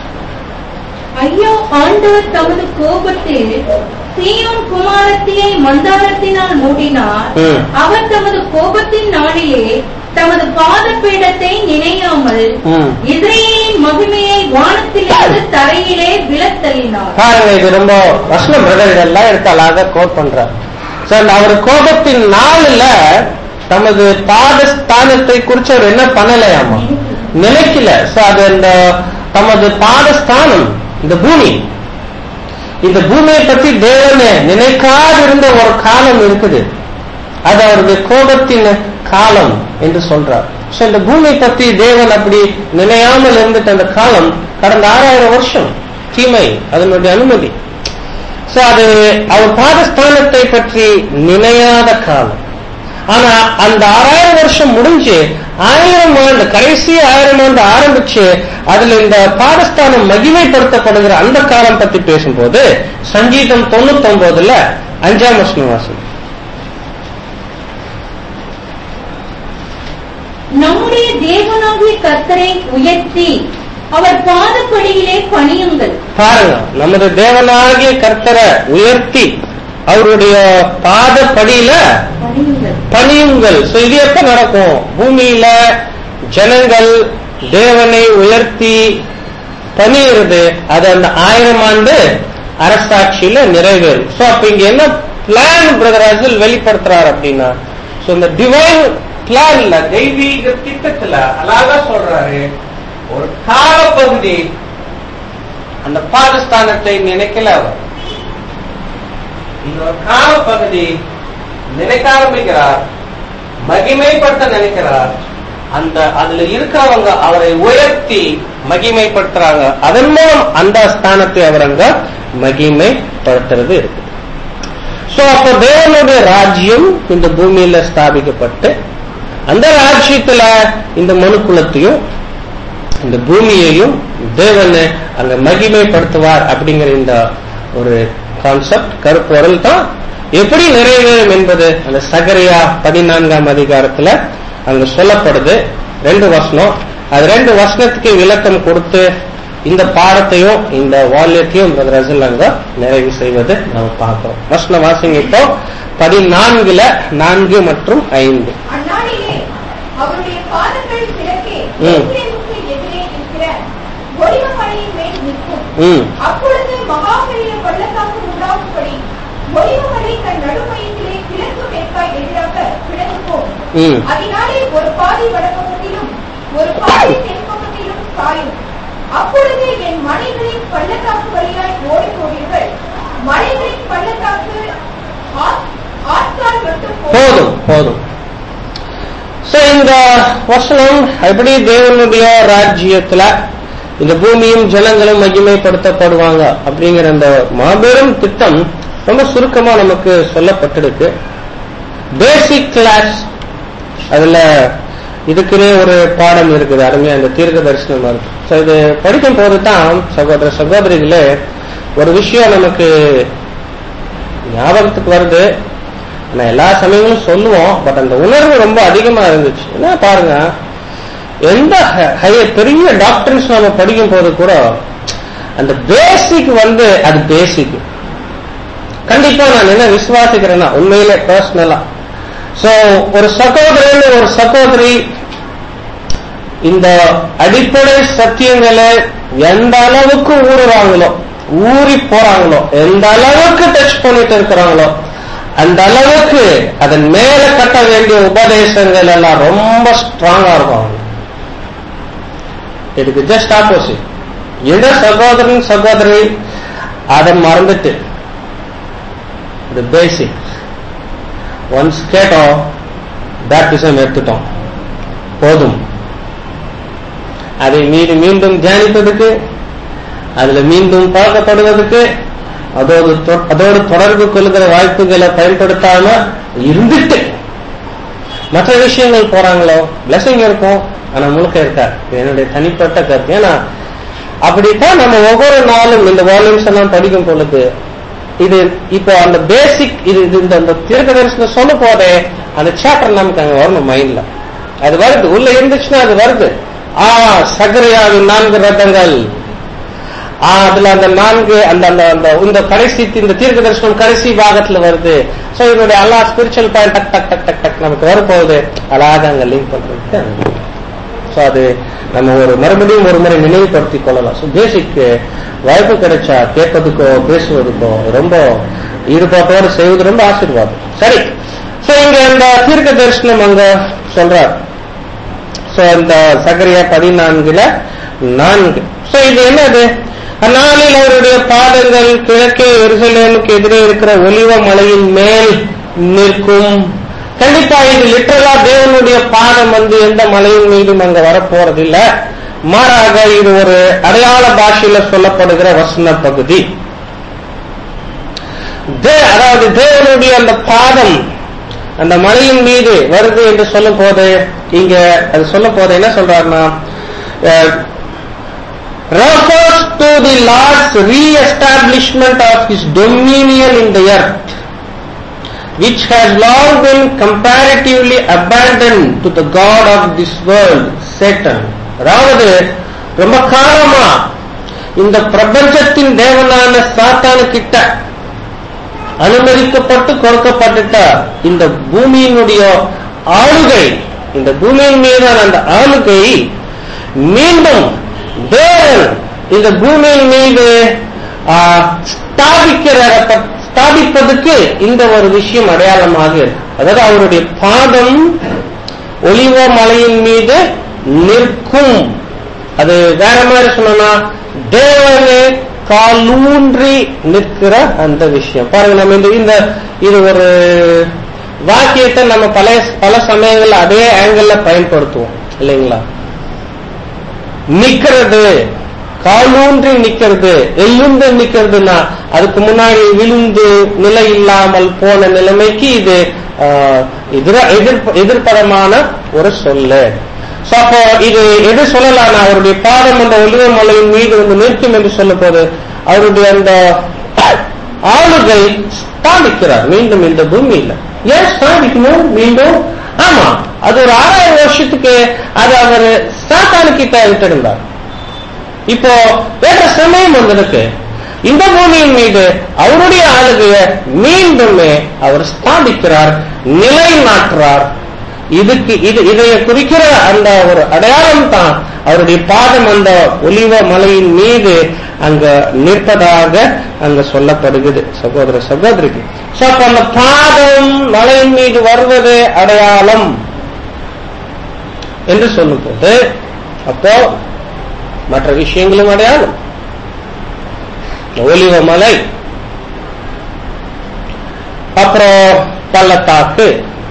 C: ஐயோ ஆண்டவர் தமது கோபத்தில் சீயோன் குமாரத்தியை மந்தாரத்தினால் மூடினார்
A: ம்.
C: அவர் தமது கோபத்தின் நாளிலே தமது பாதபீடத்தை நினையாமல்
A: ம்.
C: இஸ்ரேலின் மகிமையை வானத்திலிருந்து தரையிலே விழத்தள்ளினார்
A: பாருங்க இது ரொம்ப வசன பிரதர் இதெல்லாம் எடுத்து அழகா கோட் பண்றார் சார் அவர் கோபத்தின் நாளில் தமது பாதஸ்தானத்தை குறிச்சு அவர் என்ன பண்ணலையாமா நினைக்கல சோ அது இந்த தமது பாதஸ்தானம் இந்த பூமி இந்த பூமியை பற்றி தேவனை நினைக்காதிருந்த ஒரு காலம் இருக்குது அது அவருடைய கோபத்தின் காலம் என்று சொல்றார் சோ இந்த பூமி பத்தி தேவன் அப்படி நினையாமல் இருந்துட்டு அந்த காலம் கடந்த ஆறாயிரம் வருஷம் தீமை அதனுடைய அனுமதி சோ அது அவர் பாதஸ்தானத்தை பற்றி நினையாத காலம் ஆனா அந்த ஆறாயிரம் வருஷம் முடிஞ்சு ஆயிரம் ஆண்டு கடைசி ஆயிரம் ஆண்டு ஆரம்பிச்சு அதுல இந்த பாதஸ்தானம் மகிமைப்படுத்தப்படுகிற அந்த காலம் பத்தி பேசும்போது சங்கீதம் தொண்ணூத்தி ஒன்பதுல அஞ்சாம் வருஷம் வாசம்
C: நம்முடைய தேவனாகிய கர்த்தரை உயர்த்தி அவர் பாதப்படியிலே பணியுங்கள்
A: பாருங்க நமது தேவனாகிய கர்த்தரை உயர்த்தி அவருடைய பாதப்படியில
C: பணியுங்கள்
A: பணியுங்கள் So, இது எப்ப நடக்கும் பூமியில ஜனங்கள் தேவனை உயர்த்தி பணியிறது அது அந்த ஆயிரம் ஆண்டு அரசாட்சியில நிறைவேறும் சோ அப்ப இங்க என்ன பிளான் பிரதர் அசல் வெளிப்படுத்துறாரு அப்படின்னா சோ இந்த டிவைன் பிளான்ல தெய்வீக திட்டத்துல அழகா சொல்றாரு ஒரு காலப்பகுதி அந்த பாகிஸ்தானத்தை நினைக்கல அவர் இந்த ஒரு காலப்பகுதி நினைக்க ஆரம்பிக்கிறார் மகிமைப்படுத்த நினைக்கிறார் அந்த அதுல இருக்கிறவங்க அவரை உயர்த்தி மகிமைப்படுத்துறாங்க அதன் மூலம் அந்த ஸ்தானத்தை அவர் அங்க மகிமைப்படுத்துறது இருக்கு சோ அப்ப தேவனுடைய ராஜ்யம் இந்த பூமியில ஸ்தாபிக்கப்பட்டு அந்த ராஜ்யத்துல இந்த மனுக்குலத்தையும் இந்த பூமியையும் தேவனை அங்க மகிமைப்படுத்துவார் அப்படிங்கிற இந்த ஒரு கான்செப்ட் கருப்பொருள் தான் எப்படி நிறைவேறும் என்பது அந்த சகரியா பதினான்காம் அதிகாரத்துல அங்க சொல்லப்படுது ரெண்டு வசனம் அது ரெண்டு வசனத்துக்கு விளக்கம் கொடுத்து இந்த பாடத்தையும் இந்த வால்யத்தையும் இந்த ரசல் அங்க நிறைவு செய்வது நம்ம பார்க்கிறோம் வசன வாசிங்க இப்போ பதினான்குல நான்கு மற்றும் ஐந்து
B: அந்நாளிலே அவருடைய பாதங்கள் கிழக்கே
A: ம்.
B: எருசலேமுக்கு எதிரே இருக்கிற ஒலிவமலையின் மேல் நிற்கும்
A: ம்
B: அப்பொழுது மகா பெரிய பள்ளத்தாக்கு உண்டாகும்படி ஒலிவமலை தன் நடுமையத்திலே கிழக்கு மேற்காய் எதிராக கிழக்கு போகும்
A: ம்
B: அதனாலே ஒரு பாதி வடபக்கத்திலும் ஒரு பாதி தென்பக்கத்திலும் சாயும் அப்பொழுது என் மலைகளின் பள்ளத்தாக்கு வழியாய் ஓடி போவீர்கள் மலைகளின் பள்ளத்தாக்கு ஆ- ஆற்கால் மட்டும்
A: போதும் போதும் சோ இந்த வசனம் எப்படி தேவனுடைய ராஜ்யத்துல இந்த பூமியும் ஜனங்களும் மகிமைப்படுத்தப்படுவாங்க அப்படிங்கிற அந்த மாபெரும் திட்டம் ரொம்ப சுருக்கமா நமக்கு சொல்லப்பட்டிருக்கு பேசிக் கிளாஸ் அதுல இதுக்குன்னே ஒரு பாடம் இருக்குது அருமையா இந்த தீர்க்க தரிசனம் வருது So இது படிக்கும் போது தான் சகோதர சகோதரிகளே ஒரு விஷயம் நமக்கு ஞாபகத்துக்கு வருது ஆனா எல்லா சமயங்களும் சொல்லுவோம் பட் அந்த உணர்வு ரொம்ப அதிகமா இருந்துச்சு என்ன பாருங்க எந்த ஹ- ஹை- பெரிய டாக்டர்ஸ் நம்ம படிக்கும் போது கூட அந்த பேசிக் வந்து அது பேசிக் கண்டிப்பா நான் என்ன விசுவாசிக்கிறேன்னா உண்மையிலே பர்சனலா சோ ஒரு சகோதரன் ஒரு சகோதரி இந்த அடிப்படை சத்தியங்களை எந்த அளவுக்கு ஊறுறாங்களோ ஊறி போறாங்களோ எந்த அளவுக்கு டச் பண்ணிட்டு இருக்கிறாங்களோ அந்த அளவுக்கு அதன் மேல கட்ட வேண்டிய உபதேசங்கள் எல்லாம் ரொம்ப ஸ்ட்ராங்கா இருக்கும் அவங்க. இதுக்கு ஜஸ்ட் ஆப்போசிட் எந்த சகோதரன் சகோதரி அதை மறந்துட்டு இது பேசிக் ஒன்ஸ் கேட்டோம் பேப்டிசம் எடுத்துட்டோம் போதும் அதை மீது மீண்டும் தியானிப்பதற்கு அதுல மீண்டும் பார்க்கப்படுவதற்கு அதோடு தொ- அதோடு தொடர்பு கொள்கிற வாய்ப்புகளை பயன்படுத்தாம இருந்துட்டு மற்ற விஷயங்கள் போறாங்களோ பிளஸிங் இருக்கும் ஆனா முழுக்க இருக்காது இது என்னுடைய தனிப்பட்ட கருத்து ஏன்னா அப்படித்தான் நம்ம ஒவ்வொரு நாளும் இந்த வால்யூம்ஸ் எல்லாம் படிக்கும் பொழுது இது இப்போ அந்த பேசிக் இது இது இந்த அந்த தீர்க்க தரிசனம் சொல்லும் போதே அந்த சாப்டர் நமக்கு அங்க வரணும் மைண்ட்ல அது வருது உள்ள இருந்துச்சுன்னா அது வருது ஆ சகரியாவின் நான்கு ரத்தங்கள் ஆ, அதுல அந்த நான்கு அந்த அந்த அந்த இந்த கடைசி இந்த தீர்க்க தரிசனம் கடைசி பாகத்துல வருது சோ இதனுடைய எல்லா ஸ்பிரிச்சுவல் பாயிண்ட் டக் டக் டக் டக் டக் நமக்கு வரப்போகுது அழகாக அங்க லிங்க் பண்றதுக்கு சோ அது நம்ம ஒரு மறுபடியும் ஒரு முறை நினைவுபடுத்திக் கொள்ளலாம் ஸோ பேசிக் வாய்ப்பு கிடைச்சா கேட்பதுக்கோ பேசுவதுக்கோ ரொம்ப ஈடுபாட்டோடு செய்வது ரொம்ப ஆசீர்வாதம் சரி சோ இங்க இந்த தீர்க்க தரிசனம் அங்க சொல்றார் சோ இந்த சகரியா பதினான்குல நான்கு சோ இது என்னது அந்நாளில் அவருடைய பாதங்கள் கிழக்கே எருசலேமுக்கு எதிரே இருக்கிற ஒலிவ மலையின் மேல் நிற்கும் கண்டிப்பா இது லிட்டரலா தேவனுடைய பாதம் வந்து எந்த மலையின் மீதும் அங்க வரப்போறதில்ல மாறாக இது ஒரு அடையாள பாஷையில சொல்லப்படுகிற வசன பகுதி தே- அதாவது தேவனுடைய அந்த பாதம் அந்த மலையின் மீது வருது என்று சொல்லும் போது இங்க அது சொல்லும் போது என்ன சொல்றாருன்னா அஹ், refers to the Lord's re-establishment of His dominion in the earth, which has long been comparatively abandoned to the God of this world, Satan. அதாவது ரொம்ப காலமா இந்த பிரபஞ்சத்தின் தேவனான சாத்தானு கிட்ட அனுமதிக்கப்பட்டு கொடுக்கப்பட்டுட்ட இந்த பூமியினுடைய ஆளுகை இந்த பூமியின் மீதான அந்த ஆளுகை மீண்டும் தேவன் இந்த பூமியின் மீது ஆ, ஸ்தாபிக்கிற ஸ்தாபிப்பதற்கு இந்த ஒரு விஷயம் அடையாளமாக இருக்கு அதாவது அவருடைய பாதம் ஒலிவ மலையின் மீது நிற்கும் அது வேற மாதிரி சொன்னா தேவனே காலூன்றி நிற்கிற அந்த விஷயம் பாருங்க நம்ம இந்த இந்த இது ஒரு வாக்கியத்தை நம்ம பல பல சமயங்கள்ல அதே ஆங்கிள் பயன்படுத்துவோம் இல்லைங்களா நிக்கிறது காலூன்றி நிக்கிறது எழுந்து நிக்கிறதுனா அதுக்கு முன்னாடி விழுந்து நிலை இல்லாமல் போன நிலைமைக்கு இது ஆஹ், எதிர- எதிர்ப்ப- எதிர்ப்பதமான ஒரு சொல்லு So, அப்போ இது எது சொல்லலாம் அவருடைய பாதம் அந்த ஒளிவ மலையின் மீது வந்து நிற்கும் என்று சொல்லும் போது அவருடைய அந்த ஆளுகை ஸ்தாபிக்கிறார் மீண்டும் இந்த பூமியில ஏன் ஸ்தாபிக்கணும் மீண்டும் ஆமா அது ஒரு ஆறாயிரம் வருஷத்துக்கு அது அவர் சாத்தானு கிட்ட விட்டிருந்தார் இப்போ வேற சமயம் வந்திருக்கு இந்த பூமியின் மீது அவருடைய ஆளுகையை மீண்டுமே அவர் ஸ்தாபிக்கிறார் நிலைநாட்டுறார் இதுக்கு இது இதை குறிக்கிற அந்த ஒரு அடையாளம் தான் அவருடைய பாதம் அந்த ஒலிவ மலையின் மீது அங்க நிற்பதாக அங்க சொல்லப்படுகிறது சகோதர சகோதரிக்கு சோ அப்ப அந்த பாதம் மலையின் மீது வருவது அடையாளம் என்று சொல்லும்போது அப்போ மற்ற விஷயங்களும் அடையாளம் இந்த ஒலிவ மலை அப்புறம் பள்ளத்தாக்கு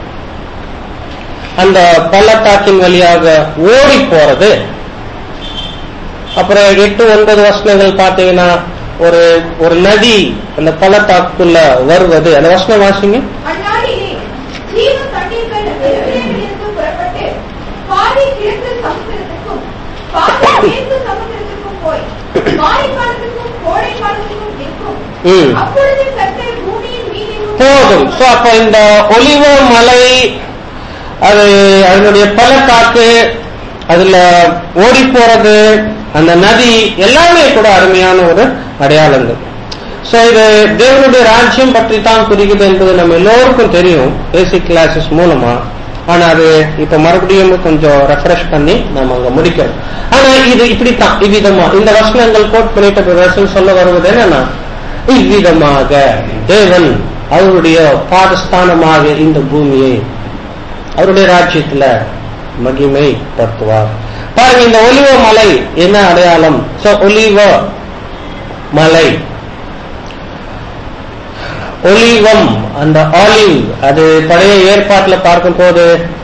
A: அந்த பள்ளத்தாக்கின் வழியாக ஓடி போறது அப்புறம் எட்டு ஒன்பது வசனங்கள் பார்த்தீங்கன்னா ஒரு ஒரு நதி அந்த பள்ளத்தாக்குள்ள வருவது அந்த வசனம் வாசிங்க
B: அந்நாளிலே ஜீவ தண்ணீர்கள் எருசலேமிலிருந்து புறப்பட்டு பாதி கிழக்கு சமுத்திரத்துக்கும் பாதி மேற்கு சமுத்திரத்துக்கும் போய் மாரிக்காலத்துக்கும் கோடை காலத்துக்கும் நிற்கும்
A: ம்.
B: அப்பொழுது கர்த்தர் பூமியின் மீதிலும்
A: போதும் சோ அப்ப இந்த ஒலிவ மலை அது அதனுடைய பள்ளத்தாக்கு அதுல ஓடி போறது அந்த நதி எல்லாமே கூட அருமையான ஒரு அடையாளங்கள் சோ இது தேவனுடைய ராஜ்யம் பற்றி தான் குறிக்குது என்பது நம்ம எல்லோருக்கும் தெரியும் பேசிக் கிளாஸஸ் மூலமா ஆனா அது இப்ப மறுபடியும் கொஞ்சம் ரெஃப்ரெஷ் பண்ணி நம்ம அங்க முடிக்கிறோம் ஆனா இது இப்படித்தான் இவ்விதமா இந்த வசனங்கள் கோட் பண்ணிட்ட பிரதர்சன் சொல்ல வருவது என்னன்னா இவ்விதமாக தேவன் அவருடைய பாதஸ்தானமாக இந்த பூமியை அவருடைய ராஜ்யத்துல மகிமைப்படுத்துவார் பாருங்க இந்த ஒலிவ மலை என்ன அடையாளம் சோ ஒலிவ மலை ஒலிவம் அந்த ஆலிவ் அது பழைய ஏற்பாட்டில் பார்க்கும்போது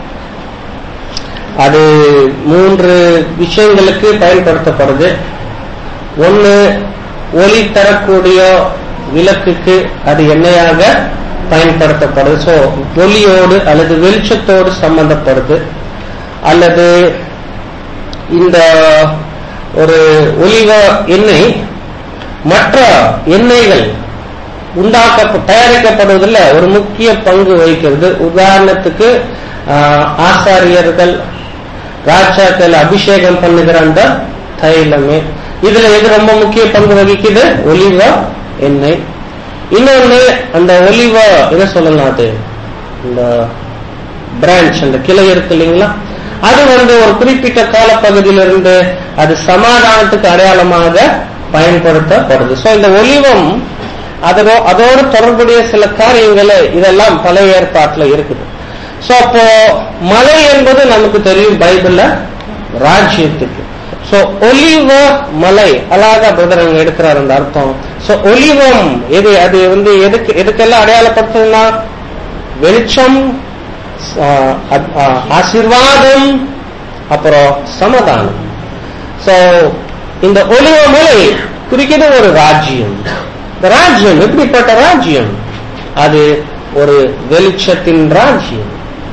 A: அது மூன்று விஷயங்களுக்கு பயன்படுத்தப்படுது ஒன்னு ஒளி தரக்கூடிய விளக்குக்கு அது எண்ணெயாக பயன்படுத்தப்படுது சோ ஒளியோடு அல்லது வெளிச்சத்தோடு சம்பந்தப்படுது அல்லது இந்த ஒரு ஒலிவ எண்ணெய் மற்ற எண்ணெய்கள் உண்டாக்க தயாரிக்கப்படுவதில் ஒரு முக்கிய பங்கு வகிக்கிறது உதாரணத்துக்கு ஆஹ், ஆசாரியர்கள் ராஜாக்கள் அபிஷேகம் பண்ணுகிற அந்த தைலமே இதுல எது ரொம்ப முக்கிய பங்கு வகிக்குது ஒலிவ எண்ணெய் இன்னொன்னு அந்த ஒலிவ என்ன சொல்லலாம் அது இந்த பிரான்ச் அந்த கிளை இருக்கு இல்லைங்களா அது வந்து ஒரு குறிப்பிட்ட காலப்பகுதியிலிருந்து அது சமாதானத்துக்கு அடையாளமாக பயன்படுத்தப்படுது சோ இந்த ஒலிவம் அதோ அதோடு தொடர்புடைய சில காரியங்கள் இதெல்லாம் பழைய ஏற்பாட்டுல இருக்குது சோ அப்போ மலை என்பது நமக்கு தெரியும் பைபிள்ல ராஜ்யத்துக்கு சோ ஒலிவ மலை அழகா பிரதர் அங்க எடுக்கிறார் அந்த அர்த்தம் சோ ஒலிவம் எது அது வந்து எதுக்கு எதுக்கெல்லாம் அடையாளப்படுத்துதுன்னா வெளிச்சம் ஆஹ் அத்- ஆஹ் ஆசீர்வாதம் அப்புறம் சமாதானம் சோ இந்த ஒலிவ மலை குறிக்கிறது ஒரு ராஜ்யம் இந்த ராஜ்யம் எப்படிப்பட்ட ராஜ்யம் அது ஒரு வெளிச்சத்தின் ராஜ்யம்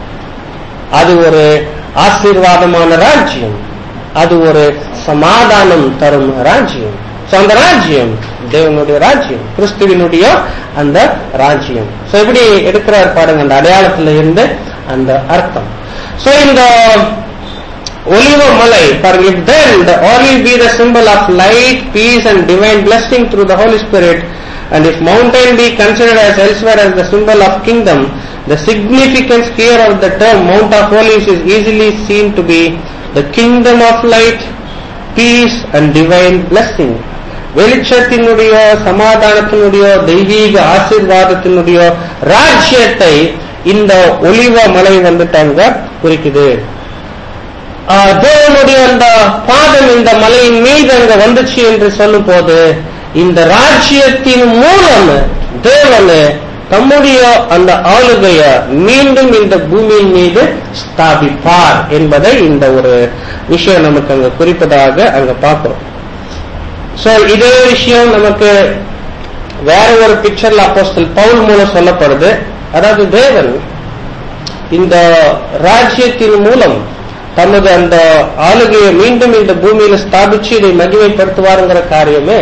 A: அது ஒரு ஆசீர்வாதமான ராஜ்யம் அது ஒரு சமாதானம் தரும் ராஜ்யம் So, அந்த ராஜ்யம் தேவனுடைய ராஜ்யம் கிறிஸ்துவினுடைய அந்த ராஜ்யம் So, எப்படி எடுக்கிறார் பாருங்க அந்த அடையாளத்துல இருந்து அந்த அர்த்தம் சோ இந்த ஒலிவ மலை பாருங்க if then the olive be the symbol of light peace and divine blessing through the holy spirit and if mountain be considered as elsewhere as the symbol of kingdom the significance here of the term mount of olives is easily seen to be the kingdom of light peace and divine blessing வெளிச்சத்தினுடைய சமாதானத்தினுடைய தெய்வீக ஆசீர்வாதத்தினுடைய ராஜ்யத்தை இந்த ஒலிவ மலை வந்துட்டாங்க குறிக்குது ஆஹ் தேவனுடைய அந்த பாதம் இந்த மலையின் மீது அங்க வந்துச்சு என்று சொல்லும் போது இந்த ராஜ்யத்தின் மூலம் தேவன் தம்முடைய அந்த ஆளுகைய மீண்டும் இந்த பூமியின் மீது ஸ்தாபிப்பார் என்பதை இந்த ஒரு விஷயம் நமக்கு அங்க குறிப்பதாக அங்க பார்க்கிறோம் சோ இதே விஷயம் நமக்கு வேற ஒரு பிக்சர்ல அப்போஸ்தல் பவுல் மூலம் சொல்லப்படுது அதாவது தேவன் இந்த ராஜ்யத்தின் மூலம் தமது அந்த ஆளுகையை மீண்டும் இந்த பூமியில ஸ்தாபிச்சு இதை மகிமைப்படுத்துவாருங்கிற காரியமே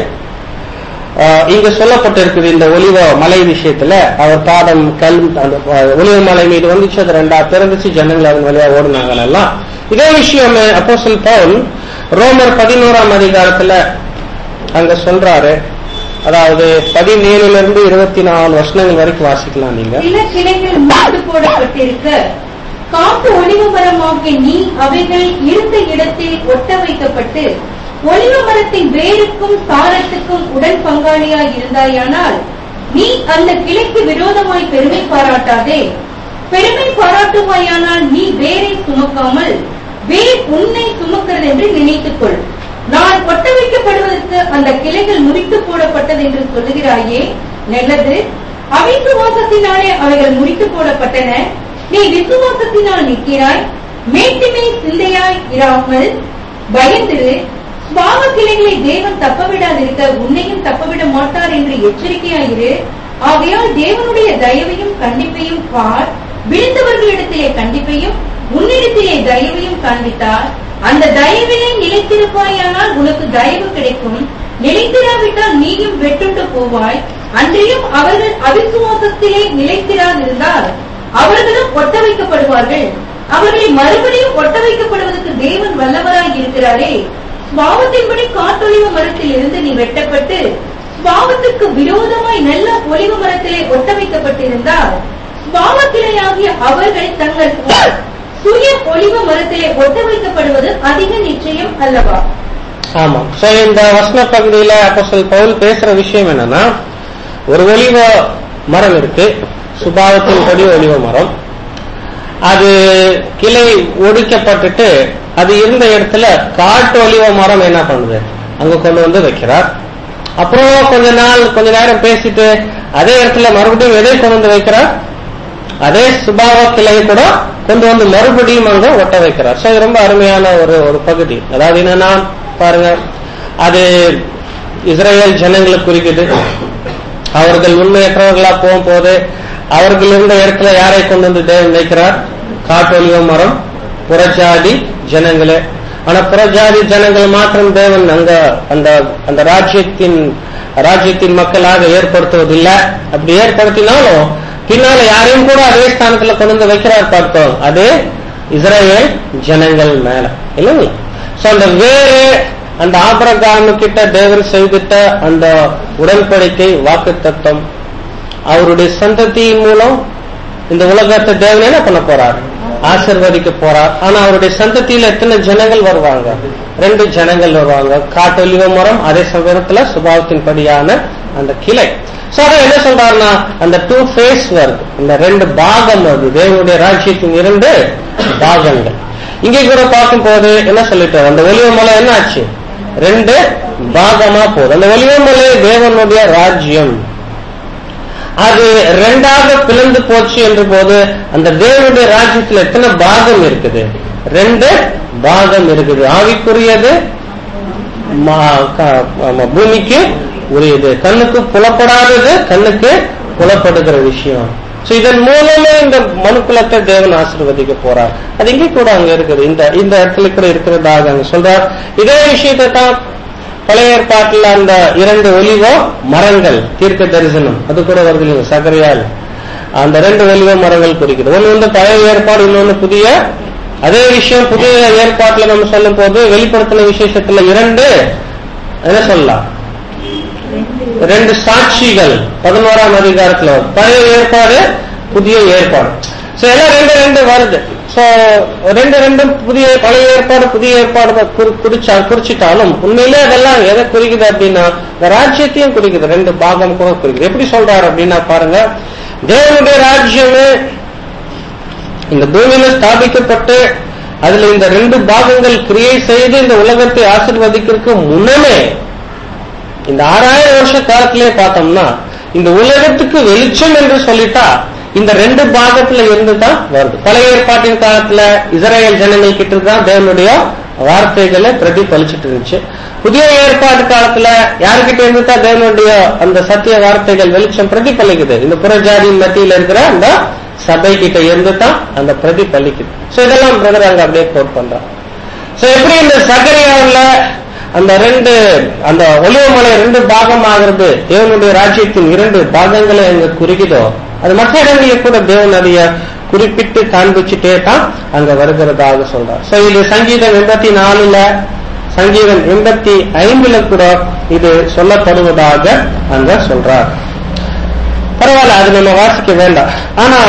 A: ஆஹ், இங்க சொல்லப்பட்டிருக்குது இந்த ஒலிவ மலை விஷயத்துல அவர் பாதம் கல் அந்த ஆஹ், ஒலிவ மலை மீது வந்துச்சு அது ரெண்டா பிறந்துச்சு ஜனங்கள் அதன் வழியா ஓடுனாங்க எல்லாம் இதே விஷயம் அப்போஸ்தல் பவுல் ரோமர் பதினோராம் அதிகாரத்துல அங்க சொல்றாரு அதாவது பதினேழுல இருந்து இருபத்தி நாலு வருஷங்கள் வரைக்கும் வாசிக்கலாம் நீங்க
C: சில கிளைகள் மூட்டு போடப்பட்டிருக்க காட்டு ஒளிவு மரமாகிய நீ அவைகள் இருந்த இடத்தில் ஒட்ட வைக்கப்பட்டு ஒளிவ மரத்தின் வேருக்கும் சாரத்துக்கும் உடன் பங்காளியாய் இருந்தாயானால் நீ அந்த கிளைக்கு விரோதமாய் பெருமை பாராட்டாதே பெருமை பாராட்டுவாயானால் நீ வேரை சுமக்காமல் வேர் உன்னை சுமக்கிறது என்று நினைத்துக் கொள் நான் ஒட்ட வைக்கப்படுவதற்கு அந்த கிளைகள் முறித்து போடப்பட்டது என்று சொல்லுகிறாயே நல்லது அவிசுவாசத்தினாலே அவைகள் முறித்து போடப்பட்டன நீ விசுவாசத்தினால் நிற்கிறாய் மேட்டிமை சிந்தையாய் இராமல் பயந்திரு சுவாம கிளைகளை தேவன் தப்பவிடாதிருக்க உன்னையும் தப்பவிட மாட்டார் என்று எச்சரிக்கையாயிரு ஆகையால் தேவனுடைய தயவையும் கண்டிப்பையும் பார் விழுந்தவர்களிடத்திலே கண்டிப்பையும் உன்னிடத்திலே தயவையும் காண்பித்தார் அந்த தயவிலே நிலைத்திருப்பாயானால் உனக்கு தயவு கிடைக்கும் நிலைத்திராவிட்டால் நீயும் வெட்டுண்டு போவாய் அன்றையும் அவர்கள் அவிசுவாசத்திலே நிலைத்திராதிருந்தால் அவர்களும் ஒட்ட வைக்கப்படுவார்கள் அவர்களை மறுபடியும் ஒட்ட வைக்கப்படுவதற்கு தேவன் வல்லவராய் இருக்கிறாரே சுவாவத்தின்படி காட்டொழிவு மரத்தில் இருந்து நீ வெட்டப்பட்டு சுவாவத்துக்கு விரோதமாய் நல்ல ஒளிவு மரத்திலே ஒட்ட வைக்கப்பட்டிருந்தால் சுவாவத்திலேயாகிய அவர்கள் தங்கள் சுய ஒளிவு மரத்திலே ஒட்ட வைக்கப்படுவது அதிக நிச்சயம் அல்லவா
A: ஆமா சோ இந்த வசன பகுதியில அப்போஸ்தலன் பவுல் பேசுற விஷயம் என்னன்னா ஒரு ஒலிவ மரம் இருக்கு சுபாவத்தின் படி ஒலிவ மரம் அது கிளை ஒடிக்கப்பட்டுட்டு அது இருந்த இடத்துல காட்டு ஒலிவ மரம் என்ன பண்ணுது அங்க கொண்டு வந்து வைக்கிறார் அப்புறம் கொஞ்ச நாள் கொஞ்ச நேரம் பேசிட்டு அதே இடத்துல மறுபடியும் எதை கொண்டு வந்து வைக்கிறார் அதே சுபாவ கிளையை கூட கொண்டு வந்து மறுபடியும் அங்க ஒட்ட வைக்கிறார் சோ இது ரொம்ப அருமையான ஒரு ஒரு பகுதி அதாவது என்னன்னா பாருங்க அது இஸ்ரேல் ஜனங்களை குறிக்குது அவர்கள் உண்மையற்றவர்களா போகும்போது அவர்கள் இருந்த இடத்துல யாரை கொண்டு வந்து தேவன் வைக்கிறார் காட்டொலிவ மரம் புறஜாதி ஜனங்களே ஆனா புறஜாதி ஜனங்கள் மாத்திரம் தேவன் அங்க அந்த அந்த ராஜ்யத்தின் ராஜ்யத்தின் மக்களாக ஏற்படுத்துவதில்லை அப்படி ஏற்படுத்தினாலும் பின்னால யாரையும் கூட அதே ஸ்தானத்துல கொண்டு வந்து வைக்கிறார் பார்த்தோம் அது இஸ்ரேல் ஜனங்கள் மேல இல்லைங்களா சோ அந்த வேறு அந்த ஆபரகாம கிட்ட தேவன் செய்திட்ட அந்த உடன்படிக்கை வாக்கு தத்துவம் அவருடைய சந்ததியின் மூலம் இந்த உலகத்தை தேவன் என்ன பண்ண போறார் ஆசிர்வதிக்க போறார் ஆனா அவருடைய சந்ததியில எத்தனை ஜனங்கள் வருவாங்க ரெண்டு ஜனங்கள் வருவாங்க காட்டொலிவ மரம் அதே சமயத்துல சுபாவத்தின் படியான அந்த கிளை சோ அதான் என்ன சொல்றாருன்னா அந்த டூ ஃபேஸ் வருது இந்த ரெண்டு பாகம் வருது தேவனுடைய ராஜ்யத்தின் இரண்டு பாகங்கள் இங்கே கூட பார்க்கும்போது என்ன சொல்லிட்டார் அந்த ஒலிவ மலை என்ன ஆச்சு ரெண்டு பாகமா போகுது அந்த ஒலிவ மலை தேவனுடைய ராஜ்யம் அது ரெண்டாக பிளந்து போச்சு என்ற போது அந்த தேவனுடைய ராஜ்யத்துல எத்தனை பாகம் இருக்குது ரெண்டு பாகம் இருக்குது ஆவிக்குரியது மா- க- ஆமா, பூமிக்கு உரியது கண்ணுக்கு புலப்படாதது கண்ணுக்கு புலப்படுகிற விஷயம் சோ இதன் மூலமே இந்த மனுக்குலத்தை தேவன் ஆசீர்வதிக்க போறார் அது இங்கே கூட அங்க இருக்குது இந்த இந்த இடத்துல கூட இருக்கிறதாக அங்க சொல்றார் இதே விஷயத்தை தான் பழைய ஏற்பாட்டுல அந்த இரண்டு ஒலிவ மரங்கள் தீர்க்க தரிசனம் அது கூட வருது இல்லைங்க சகரியால் அந்த ரெண்டு ஒலிவ மரங்கள் குறிக்குது ஒண்ணு வந்து பழைய ஏற்பாடு இன்னொன்னு புதிய அதே விஷயம் புதிய ஏற்பாட்டுல நம்ம சொல்லும் போது வெளிப்படுத்தின விசேஷத்துல இரண்டு என்ன சொல்லலாம் ரெண்டு சாட்சிகள் பதினோராம் அதிகாரத்துல வரும். பழைய ஏற்பாடு புதிய ஏற்பாடு சோ எல்லாம் ரெண்டு ரெண்டு வருது சோ ரெண்டு ரெண்டும் புதிய பழைய ஏற்பாடு புதிய ஏற்பாடு குறி- குறிச்சா குறிச்சிட்டாலும் உண்மையிலே அதெல்லாம் எதை குறிக்குது அப்படின்னா இந்த ராஜ்யத்தையும் குறிக்குது ரெண்டு பாகம் கூட குறிக்குது எப்படி சொல்றாரு அப்படின்னா பாருங்க தேவனுடைய ராஜ்யமே இந்த பூமியில ஸ்தாபிக்கப்பட்டு அதுல இந்த ரெண்டு பாகங்கள் கிரியை செய்து இந்த உலகத்தை ஆசீர்வதிக்கிறதுக்கு முன்னமே இந்த ஆறாயிரம் வருஷ காலத்திலே பார்த்தோம்னா இந்த உலகத்துக்கு வெளிச்சம் என்று சொல்லிட்டா இந்த ரெண்டு பாகத்துல இருந்து தான் வருது பழைய ஏற்பாட்டின் காலத்துல இஸ்ரேல் ஜனங்கள் கிட்ட தான் தேவனுடைய வார்த்தைகளை பிரதிபலிச்சுட்டு இருந்துச்சு புதிய ஏற்பாட்டு காலத்துல யாருக்கிட்ட இருந்து தான் தேவனுடைய அந்த சத்திய வார்த்தைகள் வெளிச்சம் பிரதிபலிக்குது இந்த புறஜாதியின் மத்தியில இருக்கிற அந்த சபை கிட்ட இருந்து தான் அந்த பிரதிபலிக்குது சோ இதெல்லாம் பிரதர் அங்க அப்படியே கோட் பண்றான் சோ எப்படி இந்த சகரியாவுல அந்த ரெண்டு அந்த ஒளிவமலை ரெண்டு பாகம் ஆகிறது தேவனுடைய ராஜ்யத்தின் இரண்டு பாகங்களை அங்க குறிக்குதோ அது மற்ற இடங்களில் கூட தேவன் அதைய குறிப்பிட்டு காண்பிச்சுட்டே தான் அங்க வருகிறதாக சொல்றார் சோ இது சங்கீதம் எண்பத்தி நாலுல சங்கீதம் எண்பத்தி ஐந்துல கூட இது சொல்லப்படுவதாக அங்க சொல்றார் பரவாயில்ல அது நம்ம வாசிக்க வேண்டாம் ஆனா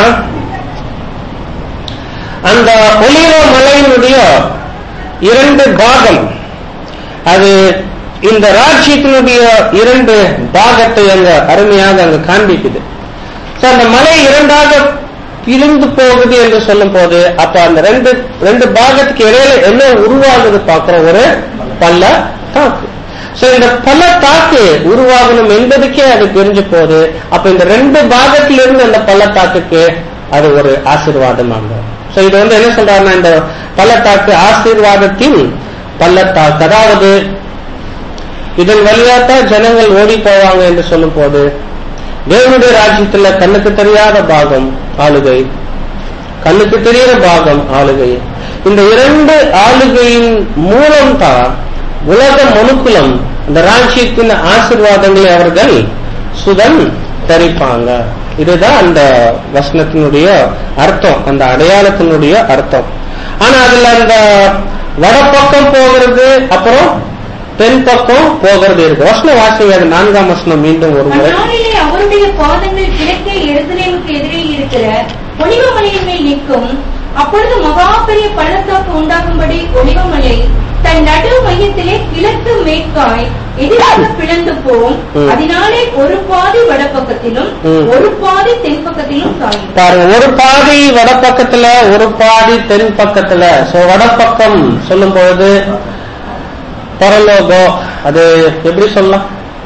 A: அந்த ஒளிவ மலையினுடைய இரண்டு பாகம் அது இந்த ராஜ்யத்தினுடைய இரண்டு பாகத்தை அங்க அருமையாக அங்க காண்பிக்குது So, அந்த மலை இரண்டாக பிரிந்து போகுது என்று சொல்லும் போது அப்ப அந்த ரெண்டு ரெண்டு பாகத்துக்கு இடையில என்ன உருவாகுது பார்க்கிறோம் ஒரு பள்ள தாக்கு சோ இந்த பள்ள தாக்கு உருவாகணும் என்பதுக்கே அது தெரிஞ்சு போகுது அப்ப இந்த ரெண்டு பாகத்திலிருந்து அந்த பள்ளத்தாக்குக்கு அது ஒரு ஆசீர்வாதமாக சோ இது வந்து என்ன சொல்றாருன்னா இந்த பள்ளத்தாக்கு ஆசீர்வாதத்தின் பள்ளத்தாக்கு அதாவது இதன் வழியாத்தான் ஜனங்கள் ஓடி போவாங்க என்று சொல்லும் போது தேவனுடைய ராஜ்யத்துல கண்ணுக்கு தெரியாத பாகம் ஆளுகை கண்ணுக்கு தெரியாத பாகம் ஆளுகை இந்த இரண்டு ஆளுகையின் மூலம் தான் உலக மனுக்குலம் இந்த ராஜ்யத்தின் ஆசீர்வாதங்களை அவர்கள் சுதன் தரிப்பாங்க இதுதான் அந்த வசனத்தினுடைய அர்த்தம் அந்த அடையாளத்தினுடைய அர்த்தம் ஆனா அதுல அந்த வடப்பக்கம் போகிறது அப்புறம் தென் பக்கம் போகிறது இருக்கு வசனம் வாசிங்க அது நான்காம் வசனம் மீண்டும் ஒரு முறை
C: அந்நாளிலே அவருடைய பாதங்கள் கிழக்கே எருசலேமுக்கு எதிரே இருக்கிற ஒளிவமலையின் மேல் நிற்கும் அப்பொழுது மகா பெரிய பள்ளத்தாக்கு உண்டாகும்படி ஒளிவமலை தன் நடு மையத்திலே கிழக்கு மேற்காய் எதிராக பிளந்து போம்
A: ம்.
C: அதனாலே ஒரு பாதி வடபக்கத்திலும்
A: ம்.
C: ஒரு பாதி தென் பக்கத்திலும் சாயும்
A: பாருங்க ஒரு பாதி வடபக்கத்துல ஒரு பாதி தென் பக்கத்துல சோ வடபக்கம் சொல்லும் பொழுது பரலோகம் அது எப்படி சொல்லலாம்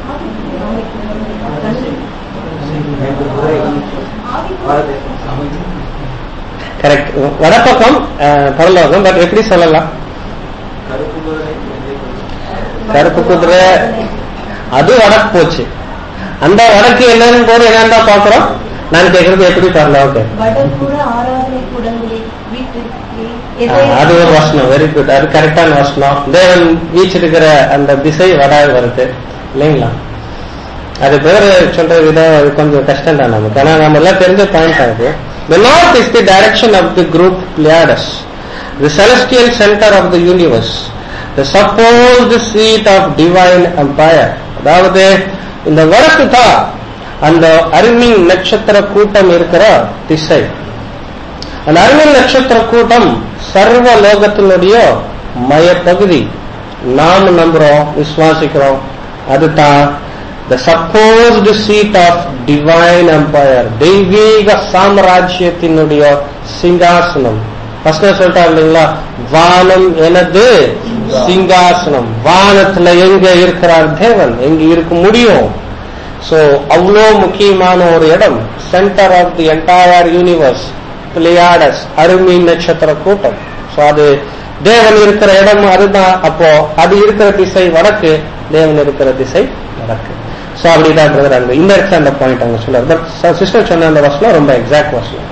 A: கரெக்ட் வடபக்கம் அஹ், பரலோகம் பட் எப்படி சொல்லலாம் கருப்பு குதிரை அது வடக்கு போச்சு அந்த வடக்கு என்னன்னு போது என்னன்னு பாக்குறோம் நான் கேக்குறது எப்படி பரலோகம்
C: வடபுற ஆராதனை கூடங்களில்
A: ஆஹ், அது ஒரு வசனம் வெரி குட் அது கரெக்டான வசனம் தேவன் வீச்சிருக்கிற அந்த திசை வடாது வருது இல்லைங்களா அது பேரு சொல்ற விதம் அது கொஞ்சம் கஷ்டம் தான் நமக்கு ஆனா நம்ம எல்லாம் தெரிஞ்ச பாயிண்ட் ஆகுது The north is the direction of the group Pleiades, the celestial center of the universe, the supposed seat of divine empire. அதாவது இந்த வடக்கு தான் அந்த அருமின் நட்சத்திர கூட்டம் இருக்கிற திசை அந்த அருமின் நட்சத்திர கூட்டம் சர்வ லோகத்தினுடைய மையப்பகுதி நாம் நம்புறோம் விசுவாசிக்கிறோம் அதுதான் the supposed seat of divine empire தெய்வீக சாம்ராஜ்யத்தினுடைய சிங்காசனம் ஃபர்ஸ்ட் சொல்லிட்டார் இல்லைங்களா வானம் எனது சிங்காசனம் வானத்துல எங்க இருக்கிறார் தேவன் எங்க இருக்க முடியும் சோ அவ்வளோ முக்கியமான ஒரு இடம் centre of the entire universe Pleiades அருமி நட்சத்திர கூட்டம் சோ அது தேவன் இருக்கிற இடம் அதுதான் அப்போ அது இருக்கிற திசை வடக்கு தேவன் இருக்கிற திசை வடக்கு சோ அப்படிதான் பிரதர் அங்க இந்த இடத்துல அந்த பாயிண்ட் அங்க சொல்றாரு பட் சிஸ்டர் சொன்ன அந்த வசனம் ரொம்ப எக்ஸாக்ட் வசனம்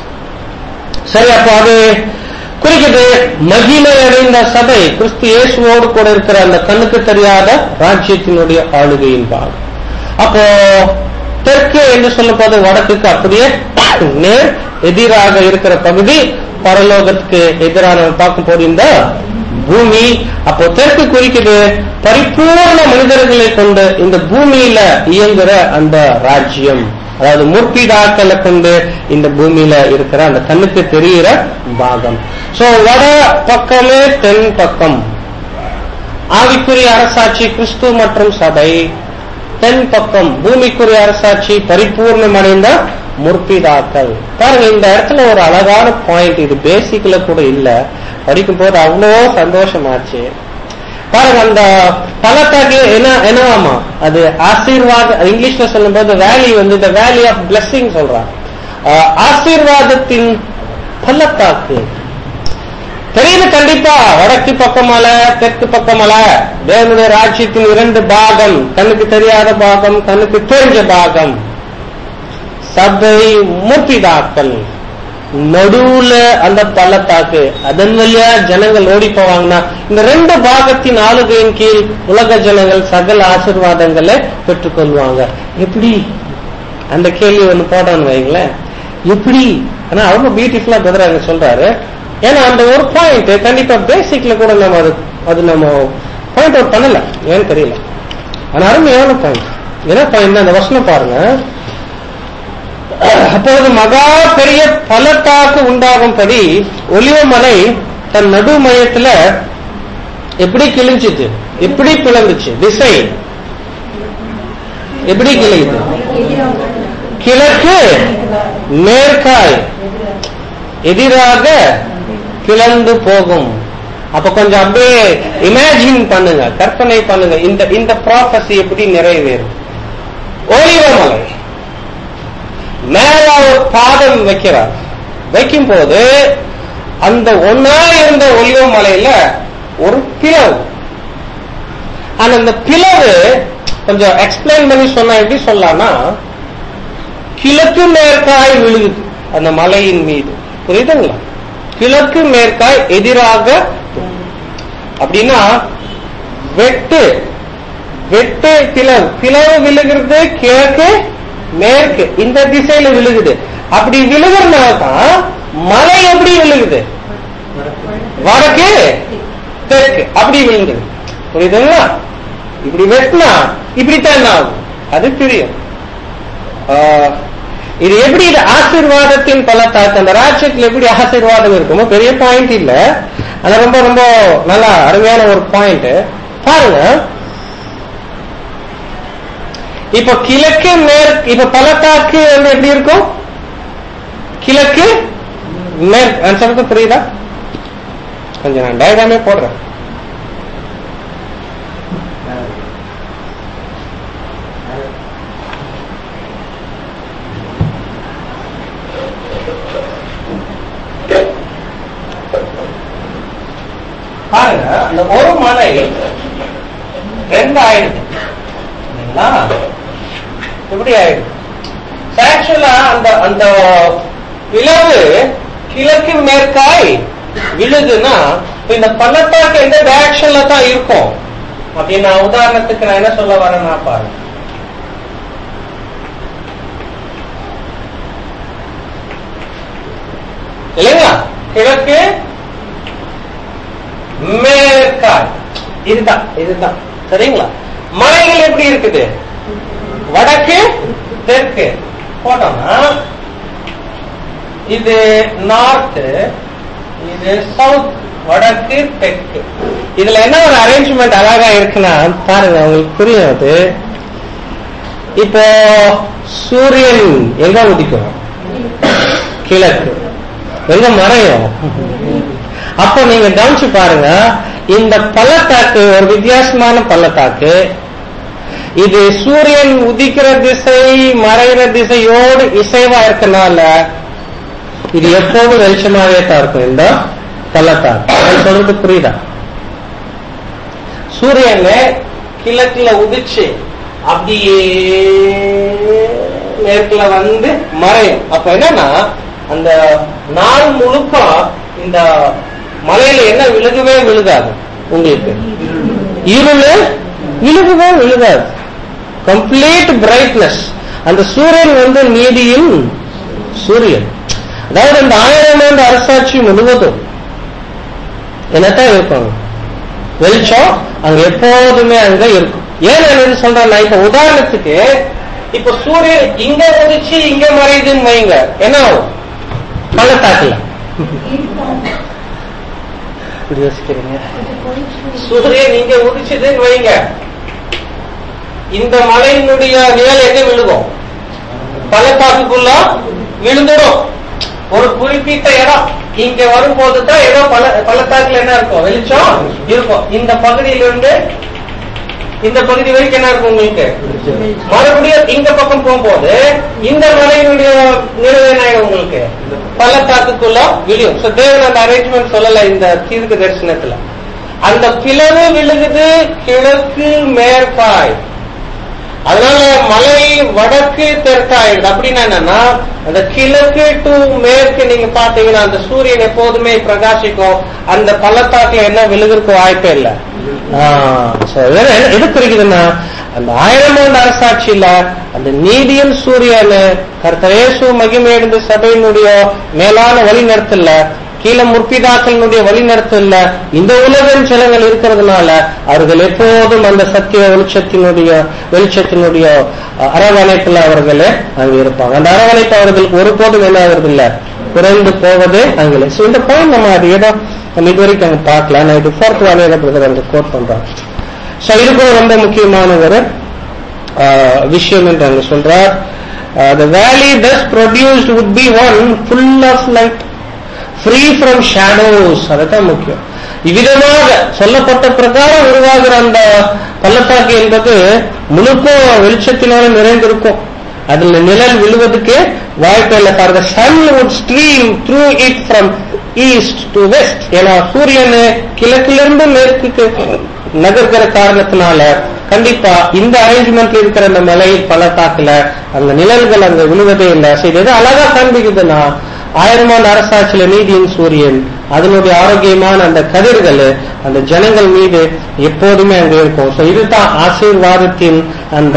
A: சரி அப்போ அது குறிக்குது மகிமை அடைந்த சபை கிறிஸ்து இயேசுவோடு கூட இருக்கிற அந்த கண்ணுக்கு தெரியாத ராஜ்யத்தினுடைய ஆளுகையின் பாகம் அப்போ தெற்கு என்று சொல்லும் போது வடக்குக்கு அப்படியே நேர் எதிராக இருக்கிற பகுதி பரலோகத்துக்கு எதிரான பார்க்கும் போது இந்த பூமி அப்போ தெற்கு குறிக்குது பரிபூர்ண மனிதர்களை கொண்டு இந்த பூமியில இயங்குற அந்த ராஜ்யம் அதாவது முற்பிதாக்களை கொண்டு இந்த பூமியில இருக்கிற அந்த கண்ணுக்கு தெரிகிற பாகம் சோ வட பக்கமே தென் பக்கம் ஆவிக்குரிய அரசாட்சி கிறிஸ்து மற்றும் சபை தென் பக்கம் பூமிக்குரிய அரசாட்சி பரிபூர்ணமடைந்த முற்பிதாக்கள் பாருங்க இந்த இடத்துல ஒரு அழகான பாயிண்ட் இது பேசிக்கல கூட இல்ல படிக்கும் போது அவ்வளோ சந்தோஷமாச்சு பாருங்க அந்த பள்ளத்தாக்கு என்ன என்னவாமா அது ஆசீர்வாத இங்கிலீஷ்ல சொல்லும்போது வேலி வந்து இந்த வேலி ஆஃப் பிளஸ்ஸிங் சொல்றாங்க ஆஹ் ஆசீர்வாதத்தின் பள்ளத்தாக்கு தெரியுது கண்டிப்பா வடக்கு பக்கமல தெற்கு பக்கமல தேவனுடைய ராஜ்யத்தின் இரண்டு பாகம் கண்ணுக்கு தெரியாத பாகம் கண்ணுக்கு தெரிஞ்ச பாகம் சபை மூர்த்திதாக்கள் நடுவுல அந்த பள்ளத்தாக்கு அதன் வழியா ஜனங்கள் ஓடி போவாங்கன்னா இந்த ரெண்டு பாகத்தின் ஆளுகையின் கீழ் உலக ஜனங்கள் சகல ஆசிர்வாதங்களை பெற்றுக்கொள்வாங்க எப்படி அந்த கேள்வி ஒண்ணு போட்டோன்னு வைங்களேன் எப்படி ஆனா ரொம்ப பியூட்டிஃபுல்லா பிரதர் அங்க சொல்றாரு ஏன்னா அந்த ஒரு பாயிண்ட் கண்டிப்பா பேசிக்ல கூட நம்ம அது அது நம்ம பாயிண்ட் அவுட் பண்ணல ஏன்னு தெரியல ஆனா அருமையான பாயிண்ட் என்ன பாயிண்ட் அந்த வசனம் பாருங்க அப்போது மகா பெரிய பள்ளத்தாக்கு உண்டாகும்படி ஒலிவமலை தன் நடு மையத்துல எப்படி கிழிஞ்சுது எப்படி பிளந்துச்சு திசை எப்படி கிழியுது கிழக்கு மேற்காய் எதிராக கிளந்து போகும் அப்ப கொஞ்சம் அப்படியே இமேஜின் பண்ணுங்க கற்பனை பண்ணுங்க இந்த இந்த ப்ராபசி எப்படி நிறைவேறும் ஒலிவமலை மேல ஒரு பாதம் வைக்கிறார் வைக்கும் போது அந்த ஒன்னா இருந்த ஒலிவ மலையில ஒரு பிளவு ஆனா அந்த பிளவு கொஞ்சம் எக்ஸ்பிளைன் பண்ணி சொன்னா எப்படி சொல்லலாம்னா கிழக்கு மேற்காய் விழுகுது அந்த மலையின் மீது புரியுதுங்களா கிழக்கு மேற்காய் எதிராக அப்படின்னா வெட்டு வெட்டு பிளவு பிளவு விழுகிறது கிழக்கு மேற்கு இந்த திசையில விழுகுது அப்படி விழுகிறனால தான் மலை எப்படி விழுகுது வடக்கு தெற்கு அப்படி விழுங்குது புரியுதுங்களா இப்படி வெட்டினா இப்படித்தான் என்ன ஆகும் அது தெரியும் ஆஹ், இது எப்படி இது ஆசீர்வாதத்தின் பலத்தாக்கு அந்த ராஜ்யத்தில் எப்படி ஆசீர்வாதம் இருக்குமோ பெரிய பாயிண்ட் இல்ல ஆனா ரொம்ப ரொம்ப நல்லா அருமையான ஒரு பாயிண்ட் பாருங்க இப்ப கிழக்கு மேற்கு இப்ப பள்ளத்தாக்கு வந்து எப்படி இருக்கும் கிழக்கு மேற்கு நான் சொல்றது புரியுதா கொஞ்சம் நான் டயக்ராமே போடுறேன் பாருங்க அந்த ஒரு மலை ரெண்டு ஆயிடுது இல்லைங்களா எப்படி ஆயிடுது ஆக்சுவலா அந்த அந்த பிளவு கிழக்கு மேற்காய் விழுதுன்னா இப்ப இந்த பள்ளத்தாக்கு எந்த டைரக்ஷன்ல தான் இருக்கும் அப்படின்னு நான் உதாரணத்துக்கு நான் என்ன சொல்ல வரேன்னா பாருங்க இல்லைங்களா கிழக்கு மேற்காய் இதுதான் இதுதான் சரிங்களா மலைகள் எப்படி இருக்குது வடக்கு தெற்கு போட்டோம்னா இது நார்த் இது சவுத் வடக்கு தெற்கு இதுல என்ன ஒரு அரேஞ்ச்மெண்ட் அழகா இருக்குன்னா பாருங்க உங்களுக்கு புரியும் அது இப்போ சூரியன் எங்க உதிக்கும் கிழக்கு எங்க மறையும் அப்போ நீங்க கவனிச்சு பாருங்க இந்த பள்ளத்தாக்கு ஒரு வித்தியாசமான பள்ளத்தாக்கு இது சூரியன் உதிக்கிற திசை மறைகிற திசையோடு இசைவா இருக்கனால இது எப்போதும் வெளிச்சமாவே தான் இருக்கும் இந்த பள்ளத்தாக்கு நான் சொல்றது புரியுதா சூரியன் கிழக்குல உதிச்சு அப்படியே மேற்குல வந்து மறையும் அப்ப என்னன்னா அந்த நாள் முழுக்க இந்த மலையில என்ன விழுகவே விழுகாது உங்களுக்கு இருள் விழுகவே விழுகாது கம்ப்ளீட் பிரைட்னஸ் அந்த சூரியன் வந்து நீதியின் சூரியன் அதாவது அந்த ஆயிரம் ஆண்டு அரசாட்சி முழுவதும் என்னத்தான் இருக்கும் வெளிச்சம் அங்க எப்போதுமே அங்க இருக்கும் ஏன் என்ன சொல்றேன் நான் இப்ப உதாரணத்துக்கு இப்ப சூரியன் இங்க உதிச்சு இங்க மறையுதுன்னு வைங்க என்ன ஆகும் பள்ளத்தாக்குல இப்படி யோசிக்கிறீங்க சூரியன் இங்க உதிச்சதுன்னு வைங்க இந்த மலையினுடைய நிழல் எங்க விழுகும் பள்ளத்தாக்குக்குள்ள விழுந்துடும் ஒரு குறிப்பிட்ட இடம் இங்க வரும்போது தான் ஏதோ பள்ள பள்ளத்தாக்குல என்ன இருக்கும் வெளிச்சம் இருக்கும் இந்த பகுதியிலிருந்து இந்த பகுதி வரைக்கும் என்ன இருக்கும் உங்களுக்கு மறுபடியும் இந்த பக்கம் போகும்போது இந்த மலையினுடைய நிலவு என்ன ஆயிடும் உங்களுக்கு பள்ளத்தாக்குக்குள்ள விழும் So, தேவன் அந்த அரேஞ்ச்மெண்ட் சொல்லல இந்த தீர்க்க தரிசனத்துல அந்த பிளவு விழுகுது கிழக்கு மேற்காய் அதனால மலை வடக்கு தெற்காயிடுது அப்படின்னா என்னன்னா அந்த கிழக்கு டு மேற்கு நீங்க பாத்தீங்கன்னா அந்த சூரியன் எப்போதுமே பிரகாசிக்கும் அந்த பள்ளத்தாக்குல என்ன விழுகிறதுக்கு வாய்ப்பே இல்லை ஆஹ் so இது என்ன- எது குறிக்குதுன்னா அந்த ஆயிரம் ஆண்டு அரசாட்சியில அந்த நீதியின் சூரியன் கர்த்தரேசு மகிமையடைந்த சபையினுடைய மேலான வழி நடத்தல கீழே முற்பிதாக்களினுடைய வழி நடத்தல இந்த உலகம் சிலங்கள் இருக்கிறதுனால அவர்கள் எப்போதும் அந்த சத்திய வெளிச்சத்தினுடைய வெளிச்சத்தினுடைய அஹ், அரவணைப்புல அவர்களே அங்க இருப்பாங்க அந்த அரவணைப்பு அவர்களுக்கு ஒருபோதும் என்ன ஆகுறது இல்ல குறைந்து போவதே அங்கே So, இந்த பாயிண்ட் நம்ம அது ஏதோ நம்ம இது வரைக்கும் அங்க பார்க்கல நான் இது ஃபோர்த் வாலியில பிரதர் அங்க கோட் பண்றேன் சோ இது கூட ரொம்ப முக்கியமான ஒரு ஆஹ், விஷயம் என்று அங்க சொல்றார் the valley thus produced would be one full of light free from shadows அதுதான் முக்கியம் இவ்விதமாக சொல்லப்பட்ட பிரகாரம் உருவாகிற அந்த பள்ளத்தாக்கு என்பது முழுக்க வெளிச்சத்தினால நிறைந்திருக்கும் அதுல நிழல் விழுவதற்கு வாய்ப்பு இல்லை for the sun would stream through it from east to west ஏன்னா சூரியன் கிழக்கிலிருந்து மேற்குக்கு நகர்கிற காரணத்தினால கண்டிப்பா இந்த அரேஞ்ச்மெண்ட்ல இருக்கிற அந்த மலை பள்ளத்தாக்குல அந்த நிழல்கள் அங்க விழுவதே இல்லை சரி இது எது அழகா காண்பிக்குதுன்னா ஆயிரம் ஆண்டு அரசாட்சியில நீதியின் சூரியன் அதனுடைய ஆரோக்கியமான அந்த கதிர்கள் அந்த ஜனங்கள் மீது எப்போதுமே அங்க இருக்கும் So இதுதான் ஆசீர்வாதத்தின் அந்த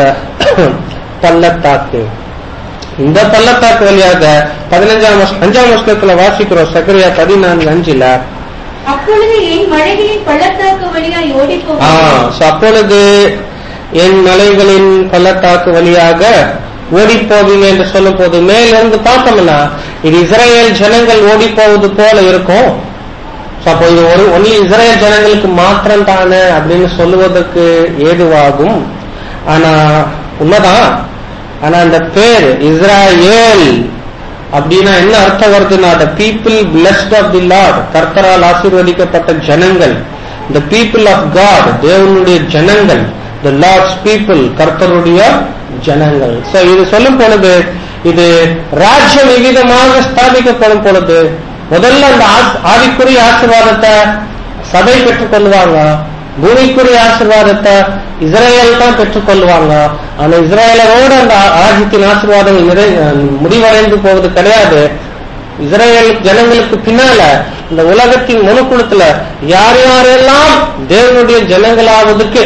A: பள்ளத்தாக்கு இந்த பள்ளத்தாக்கு வழியாக பதினஞ்சாம் வருஷம் அஞ்சாம் வருஷத்துல வாசிக்கிறோம் சக்கரியா பதினான்கு அஞ்சுல
C: அப்பொழுது என் மழைகளின் பள்ளத்தாக்கு வழியாய் ஓடிப்
A: ஆ,
C: போகும்
A: so அப்பொழுது என் மலைகளின் பள்ளத்தாக்கு வழியாக ஓடி போவீங்க என்று சொல்லும் போது மேலிருந்து பார்த்தோம்னா இது இஸ்ரேல் ஜனங்கள் ஓடி போவது போல இருக்கும் So அப்போ இது ஒரு ஒன்லி இஸ்ரேல் ஜனங்களுக்கு மாத்திரம் தானே அப்படின்னு சொல்லுவதற்கு ஏதுவாகும் ஆனா உண்மைதான் ஆனா அந்த பேர் இஸ்ராயேல் அப்படின்னா என்ன அர்த்தம் வருதுன்னா the people blessed of the lord கர்த்தரால் ஆசீர்வதிக்கப்பட்ட ஜனங்கள் the people of god தேவனுடைய ஜனங்கள் the lord's people கர்த்தருடைய ஜனங்கள் so இது சொல்லும் பொழுது இது ராஜ்யம் விகிதமாக ஸ்தாபிக்கப்படும் பொழுது முதல்ல அந்த ஆஸ்- ஆவிக்குரிய ஆசீர்வாதத்தை சபை பெற்றுக் கொள்வாங்க பூமிக்குரிய ஆசீர்வாதத்தை இஸ்ரேல் தான் பெற்றுக் கொள்வாங்க ஆனா இஸ்ரேலரோடு அந்த ஆ- ராஜ்யத்தின் ஆசீர்வாதங்கள் நிறை முடிவடைந்து போவது கிடையாது இஸ்ரேல் ஜனங்களுக்கு பின்னால இந்த உலகத்தின் மனுக்குளத்துல யார் யாரெல்லாம் தேவனுடைய ஜனங்களாவதுக்கு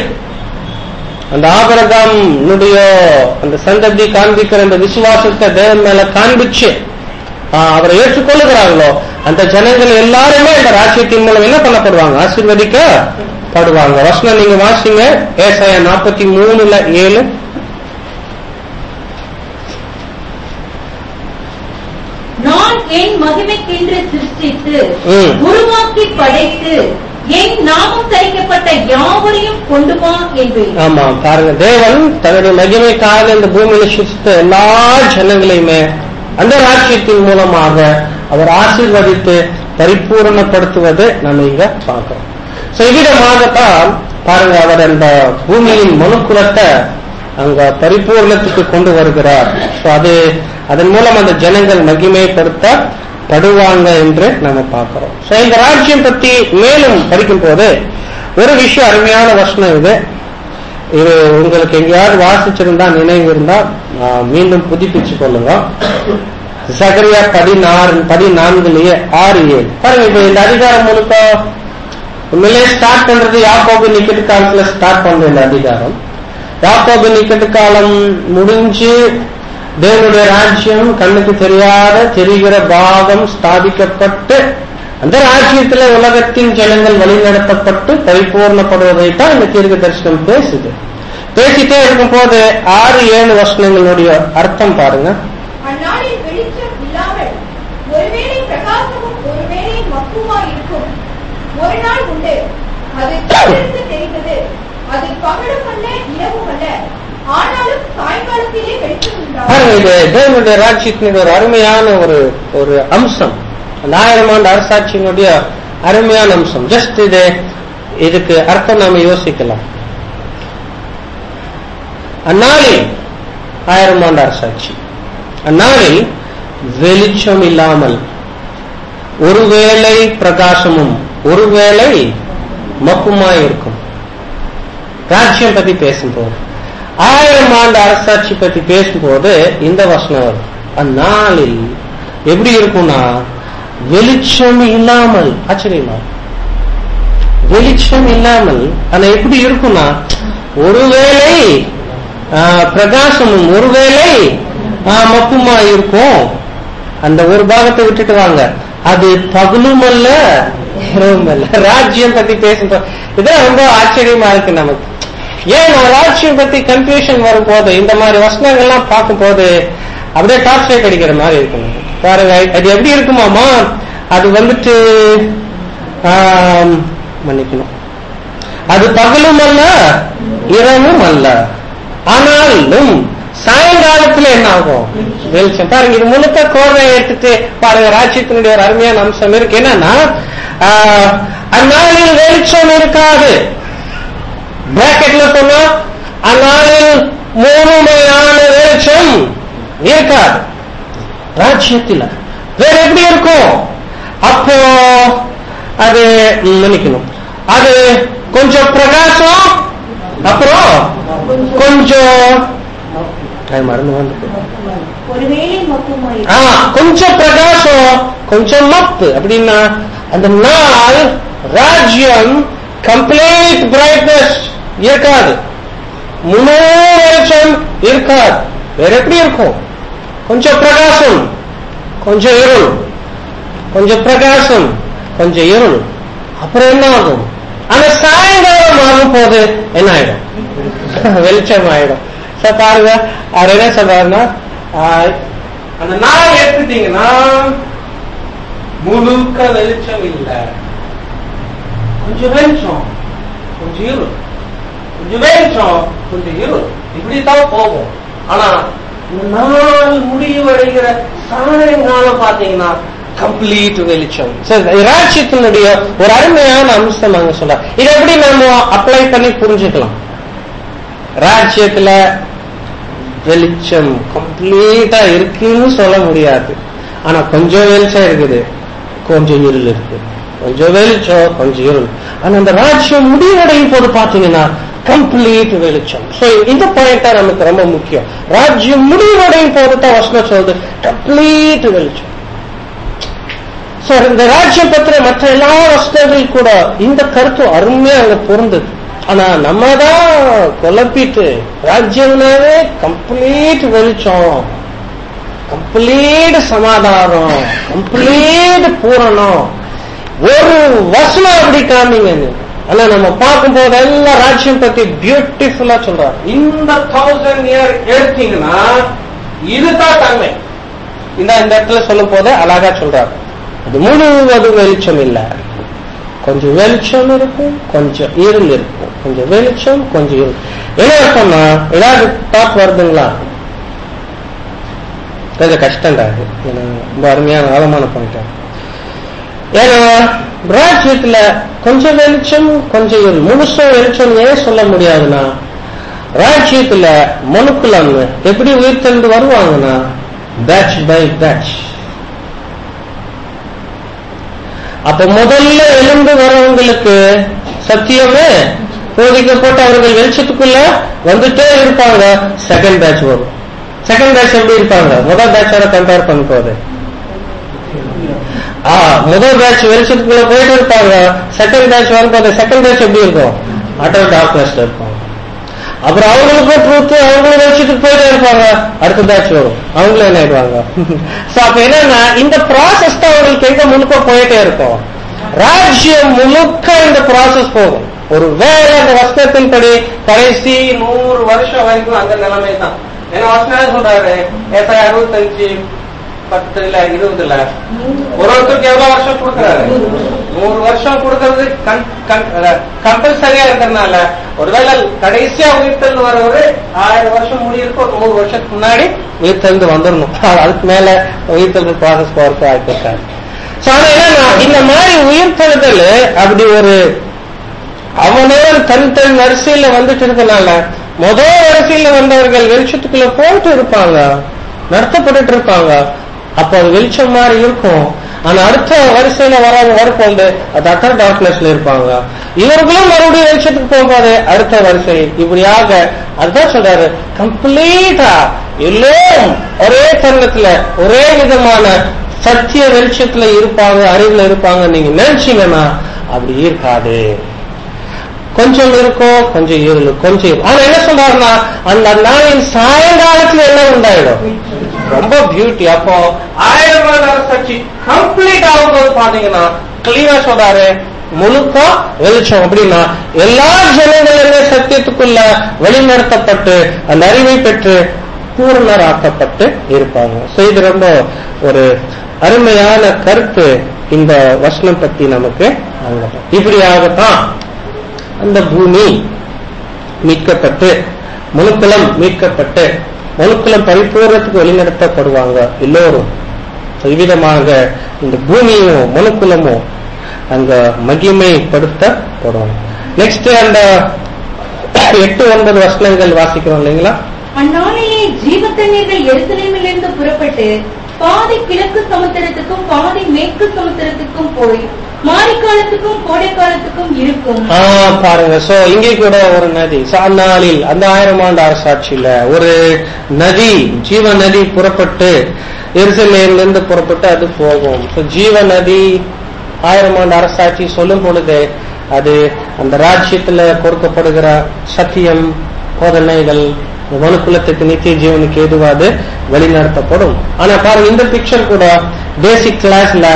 A: அந்த ஆபரகாம்னுடைய அந்த சந்ததி காண்பிக்கிற அந்த விசுவாசத்தை தேவன் மேல காண்பிச்சு ஆஹ், அவரை ஏற்றுக்கொள்ளுகிறாங்களோ அந்த ஜனங்கள் எல்லாருமே இந்த ராஜ்யத்தின் மூலம் என்ன பண்ணப்படுவாங்க ஆசீர்வதிக்கப்படுவாங்க வசனம் நீங்க வாசிங்க ஏசாயா நாற்பத்தி மூணுல ஏழு
C: நான் என் மகிமைக்கென்று சிருஷ்டித்து
A: ம்.
C: உருவாக்கி படைத்து என் நாமம் தரிக்கப்பட்ட யாவரையும் கொண்டு வா என்பேன்
A: ஆமா பாருங்க தேவன் தன்னுடைய மகிமைக்காக இந்த பூமியில சிருஷ்டித்த எல்லா ஜனங்களையுமே அந்த ராஜ்யத்தின் மூலமாக அவர் ஆசீர்வதித்து பரிபூரணப்படுத்துவதை நம்ம இங்க பார்க்கிறோம் So, இவ்விதமாகத்தான் பாருங்க அவர் அந்த பூமியின் மனுக்குலத்தை அங்க பரிபூர்ணத்துக்கு கொண்டு வருகிறார் So அது அதன் மூலம் அந்த ஜனங்கள் மகிமைப்படுத்தப்படுவாங்க என்று நம்ம பார்க்கிறோம் So இந்த ராஜ்யம் பத்தி மேலும் படிக்கும் போது ஒரு விஷயம் அருமையான வசனம் இது இது உங்களுக்கு எங்கேயாவது வாசிச்சிருந்தா நினைவு இருந்தா ஆஹ், மீண்டும் புதுப்பிச்சு கொள்ளுங்க சகரியா பதினாறு பதினான்குலயே ஆறு ஏழு பாருங்க இப்ப இந்த அதிகாரம் முழுக்க உண்மையிலே ஸ்டார்ட் பண்றது யாக்கோபு நிக்கெட்டு காலத்துல ஸ்டார்ட் பண்ற இந்த அதிகாரம் யாக்கோபு நிக்கெட்டு காலம் முடிஞ்சு தேவனுடைய ராஜ்யம் கண்ணுக்கு தெரியாத தெரிகிற பாகம் ஸ்தாபிக்கப்பட்டு அந்த ராஜ்யத்துல உலகத்தின் ஜனங்கள் வழிநடத்தப்பட்டு பரிபூர்ணப்படுவதை தான் இந்த தீர்க்க தரிசனம் பேசுது பேசிட்டே இருக்கும் போது ஆறு ஏழு வசனங்களுடைய அர்த்தம் பாருங்க
B: அந்நாளில் வெளிச்சம் இல்லாமல் ஒருவேளை பிரகாசமும் ஒருவேளை மப்புமா இருக்கும் ஒரு நாள் உண்டு அது கண்ணிற்கு தெரிந்தது அது பகலும் அல்ல இரவும் அல்ல ஆனாலும் சாயங்காலத்திலே வெளிச்சம்
A: பாருங்க
B: உண்டாகும்
A: இது தேவனுடைய ராஜ்யத்தினுடைய ஒரு அருமையான ஒரு ஒரு அம்சம் அந்த ஆயிரம் ஆண்டு அரசாட்சியினுடைய அருமையான அம்சம் ஜஸ்ட் இது இதுக்கு அர்த்தம் நாம யோசிக்கலாம் அந்நாளில் ஆயிரம் ஆண்டு அரசாட்சி அந்நாளில் வெளிச்சம் இல்லாமல் ஒருவேளை பிரகாசமும் ஒருவேளை மப்புமாய் இருக்கும் ராஜ்யம் பத்தி பேசும்போது ஆயிரம் ஆண்டு அரசாட்சி பத்தி பேசும்போது இந்த வசனம் வரும் அந்நாளில் எப்படி இருக்கும்னா வெளிச்சம் இல்லாமல் ஆச்சரியமா வெளிச்சம் இல்லாமல் ஆனா எப்படி இருக்கும்னா ஒருவேளை ஆ, பிரகாசமும் ஒருவேளை ஆ, மப்புமா இருக்கும் அந்த ஒரு பாகத்தை விட்டுட்டு வாங்க அது பகலும் அல்ல இரவும் அல்ல ராஜ்யம் பத்தி பேசும்போது இதான் ரொம்ப ஆச்சரியமா இருக்கு நமக்கு ஏன் நம்ம ராஜ்யம் பத்தி கன்ஃபியூஷன் வரும்போது இந்த மாதிரி வசனங்கள்லாம் பார்க்கும்போது அப்படியே டாப் லைட் அடிக்கிற மாதிரி இருக்கு நமக்கு. பாருங்க அது எப்படி இருக்குமாமா அது வந்துட்டு ஆம், மன்னிக்கணும் அது பகலும் அல்ல இரவும் அல்ல ஆனாலும் சாயங்காலத்துல என்ன ஆகும் வெளிச்சம் பாருங்க இது முழுக்க கோர்வை எடுத்துட்டு பாருங்க ராஜ்யத்தினுடைய ஒரு அருமையான அம்சம் இருக்கு என்னன்னா ஆஹ், அந்நாளில் வெளிச்சம் இருக்காது பிராக்கெட்ல சொன்னா அந்நாளில் முழுமையான வெளிச்சம் இருக்காது ராஜ்யத்தில் வேற எப்படி இருக்கும் அப்போ அது ம், மன்னிக்கணும் அது கொஞ்சம் பிரகாசம் அப்புறம் கொஞ்சம் டைம் மறந்து வந்து
C: ஒருவேளை மொத்தமாய்
A: ஆ, கொஞ்சம் பிரகாசம் கொஞ்சம் மப்பு அப்படின்னா அந்த நாள் ராஜ்யம் கம்ப்ளீட் பிரைட்னஸ் இருக்காது முழு வெளிச்சம் இருக்காது வேற எப்படி இருக்கும் கொஞ்சம் பிரகாசம் கொஞ்சம் இருள் கொஞ்சம் பிரகாசம் கொஞ்சம் இருள் அப்புறம் என்ன ஆகும் ஆனா சாயங்காலம் ஆகும் போது என்ன ஆயிடும் வெளிச்சம் ஆயிடும் சார் பாருங்க அவர் என்ன சொல்றாருன்னா ஆஹ், அந்த நாள் எடுத்துட்டீங்கன்னா முழுக்க வெளிச்சம் இல்ல கொஞ்சம் வெளிச்சம் கொஞ்சம் இருள் கொஞ்சம் வெளிச்சம் கொஞ்சம் இருள் இப்படித்தான் போகும் ஆனா இந்த நாள் முடிவடைகிற சாயங்காலம் பாத்தீங்கன்னா கம்ப்ளீட் வெளிச்சம் சரி ராட்சியத்தினுடைய ஒரு அருமையான அம்சம் அங்க சொல்ற இதை எப்படி நம்ம அப்ளை பண்ணி புரிஞ்சுக்கலாம் ராஜ்யத்துல வெளிச்சம் கம்ப்ளீட்டா இருக்குன்னு சொல்ல முடியாது ஆனா கொஞ்சம் வெளிச்சம் இருக்குது கொஞ்சம் இருள் இருக்கு கொஞ்சம் வெளிச்சம் கொஞ்சம் இருள் ஆனா அந்த ராஜ்யம் முடிவடையும் போது பாத்தீங்கன்னா கம்ப்ளீட் வெளிச்சம் சோ இந்த பாயிண்டா நமக்கு ரொம்ப முக்கியம் ராஜ்யம் முடிவடையும் போது தான் வசனம் சொல்றது கம்ப்ளீட் வெளிச்சம் சோ இந்த ராஜ்யம் பத்திர மற்ற எல்லா வசனங்கள் கூட இந்த கருத்து அருமையா அங்க பொருந்தது ஆனா நம்ம தான் குழப்பிட்டு ராஜ்யம்னாவே கம்ப்ளீட் வெளிச்சம் கம்ப்ளீட் சமாதானம் கம்ப்ளீட் பூரணம் ஒரு வசனம் அப்படி காமிங்க ஆனா நம்ம பார்க்கும்போது எல்லாம் ராஜ்யம் பத்தி பியூட்டிஃபுல்லா சொல்றாரு இந்த தௌசண்ட் இயர் எடுத்தீங்கன்னா இதுதான் தன்மை இந்த இந்த இடத்துல சொல்லும் போது அழகா சொல்றாரு அது முழுவதும் வெளிச்சம் இல்ல கொஞ்சம் வெளிச்சம் இருக்கும் கொஞ்சம் இருள் இருக்கும் கொஞ்சம் வெளிச்சம் கொஞ்சம் இருள் என்ன அர்த்தம்னா ஏதாவது தாட் வருதுங்களா கொஞ்சம் கஷ்டம் தான் அது ஏன்னா ரொம்ப அருமையான ஆழமான பாயிண்ட் ஏன்னா ராஜ்யத்துல கொஞ்சம் வெளிச்சம் கொஞ்சம் இருள் முழுசும் வெளிச்சம் ஏன் சொல்ல முடியாதுன்னா ராஜ்யத்துல மனுக்குலம் எப்படி உயிர்த்தெழுந்து வருவாங்கன்னா பேட்ச் பை பேட்ச் அப்ப முதல்ல எழுந்து வரவங்களுக்கு சத்தியமே போதிக்கப்பட்டு அவர்கள் வெளிச்சத்துக்குள்ள வந்துட்டே இருப்பாங்க செகண்ட் பேட்ச் வரும் செகண்ட் பேட்ச் எப்படி இருப்பாங்க முதல் பேட்சோட கம்பேர் பண்ண போது ஆ முதல் பேட்ச் வெளிச்சத்துக்குள்ள போயிட்டு இருப்பாங்க செகண்ட் பேட்ச் வரும்போது செகண்ட் பேட்ச் எப்படி இருக்கும் அட்டர் டார்க்னஸ்ல இருப்பாங்க அப்புறம் அவங்களுக்கும் ட்ரூத் அவங்களும் வெளிச்சத்துக்கு போயிட்டே இருப்பாங்க அடுத்த பேட்ச் வரும் அவங்களும் என்ன ஆயிடுவாங்க சோ அப்ப என்னன்னா இந்த ப்ராசஸ் தான் அவங்களுக்கு எங்க முழுக்க போயிட்டே இருக்கும் ராஜ்யம் முழுக்க இந்த ப்ராசஸ் போகும் ஒரு வேலை அந்த வஸ்திரத்தின்படி கடைசி நூறு வருஷம் வரைக்கும் அந்த நிலைமை தான் ஏன்னா வசனம் சொல்றாரு ஏசாய் அறுபத்தஞ்சு பத்துல இருபதுல ஒரு ஒருத்தருக்கு எவ்வளவு வருஷம் கொடுக்கறாரு நூறு வருஷம் கொடுக்கறது கம்பல்சரியா இருக்கிறதுனால ஒருவேளை கடைசியா உயிர்த்தெழுந்து வரவரு ஆயிரம் வருஷம் முடியிருக்கு ஒரு நூறு வருஷத்துக்கு முன்னாடி உயிர்த்தெழுந்து வந்துடணும் அதுக்கு மேல உயிர்த்தெழுந்து ப்ராசஸ் போறதுக்கு வாய்ப்பு இருக்காது So, ஆனா என்னன்னா இந்த மாதிரி உயிர்த்தெழுதல் அப்படி ஒரு அவனவன் தன் தன் வரிசையில வந்துட்டு இருக்கனால முதல் வரிசையில வந்தவர்கள் வெளிச்சத்துக்குள்ள போயிட்டு இருப்பாங்க நடத்தப்பட்டுட்டு இருப்பாங்க அப்ப அது வெளிச்சம் மாதிரி இருக்கும் ஆனா அடுத்த வரிசையில வரவங்க வரும்போது அது அட்டர் டார்க்னஸ்ல இருப்பாங்க இவர்களும் மறுபடியும் வெளிச்சத்துக்கு போகும்போது அடுத்த வரிசை இப்படியாக அதுதான் சொல்றாரு கம்ப்ளீட்டா எல்லோரும் ஒரே தருணத்துல ஒரே விதமான சத்திய வெளிச்சத்துல இருப்பாங்க அறிவுல இருப்பாங்க நீங்க நினைச்சீங்கன்னா அப்படி இருக்காது கொஞ்சம் இருக்கும் கொஞ்சம் இருள் கொஞ்சம் இருக்கும். ஆனா என்ன சொல்றாருன்னா அந்த நாளின் சாயங்காலத்துல என்ன உண்டாயிடும் ரொம்ப பியூட்டி அப்போ ஆயிரம் வருட சர்ச்சி கம்ப்ளீட் ஆகும்போது பாத்தீங்கன்னா கிளீனா சொல்றாரு முழுக்க வெளிச்சம் அப்படின்னா எல்லா ஜனங்களுமே சத்தியத்துக்குள்ள வழிநடத்தப்பட்டு அந்த அறிவை பெற்று பூர்ணராக்கப்பட்டு இருப்பாங்க So, இது ரொம்ப ஒரு அருமையான கருத்து இந்த வசனம் பத்தி நமக்கு அங்க இப்படியாகத்தான் அந்த பூமி மீட்கப்பட்டு மனுக்குலம் மீட்கப்பட்டு மனுக்குலம் பரிபூர்ணத்துக்கு வழிநடத்தப்படுவாங்க எல்லோரும் இவ்விதமாக இந்த பூமியும் மனுக்குலமும் அங்க மகிமைப்படுத்தப்படும் நெக்ஸ்ட் அந்த எட்டு ஒன்பது வசனங்கள் வாசிக்கிறோம் இல்லைங்களா
C: அந்நாளிலே ஜீவ தண்ணீர்கள் எருசலேமிலிருந்து புறப்பட்டு பாதி கிழக்கு சமுத்திரத்துக்கும் பாதி மேற்கு சமுத்திரத்துக்கும் போய் மாரிக்காலத்துக்கும் கோடைக்காலத்துக்கும் இருக்கும்
A: ஆ, பாருங்க சோ இங்கே கூட ஒரு நதி So, அந்நாளில் அந்த ஆயிரம் ஆண்டு அரசாட்சியில ஒரு நதி ஜீவ நதி புறப்பட்டு எருசலேம்ல இருந்து புறப்பட்டு அது போகும் So, ஜீவ நதி ஆயிரம் ஆண்டு அரசாட்சி சொல்லும் பொழுது அது அந்த ராஜ்யத்துல கொடுக்கப்படுகிற சத்தியம் போதனைகள் இந்த மனுக்குலத்துக்கு நித்திய ஜீவனுக்கு ஏதுவா அது வழிநடத்தப்படும் ஆனா பாருங்க இந்த பிக்சர் கூட பேசிக் கிளாஸ்ல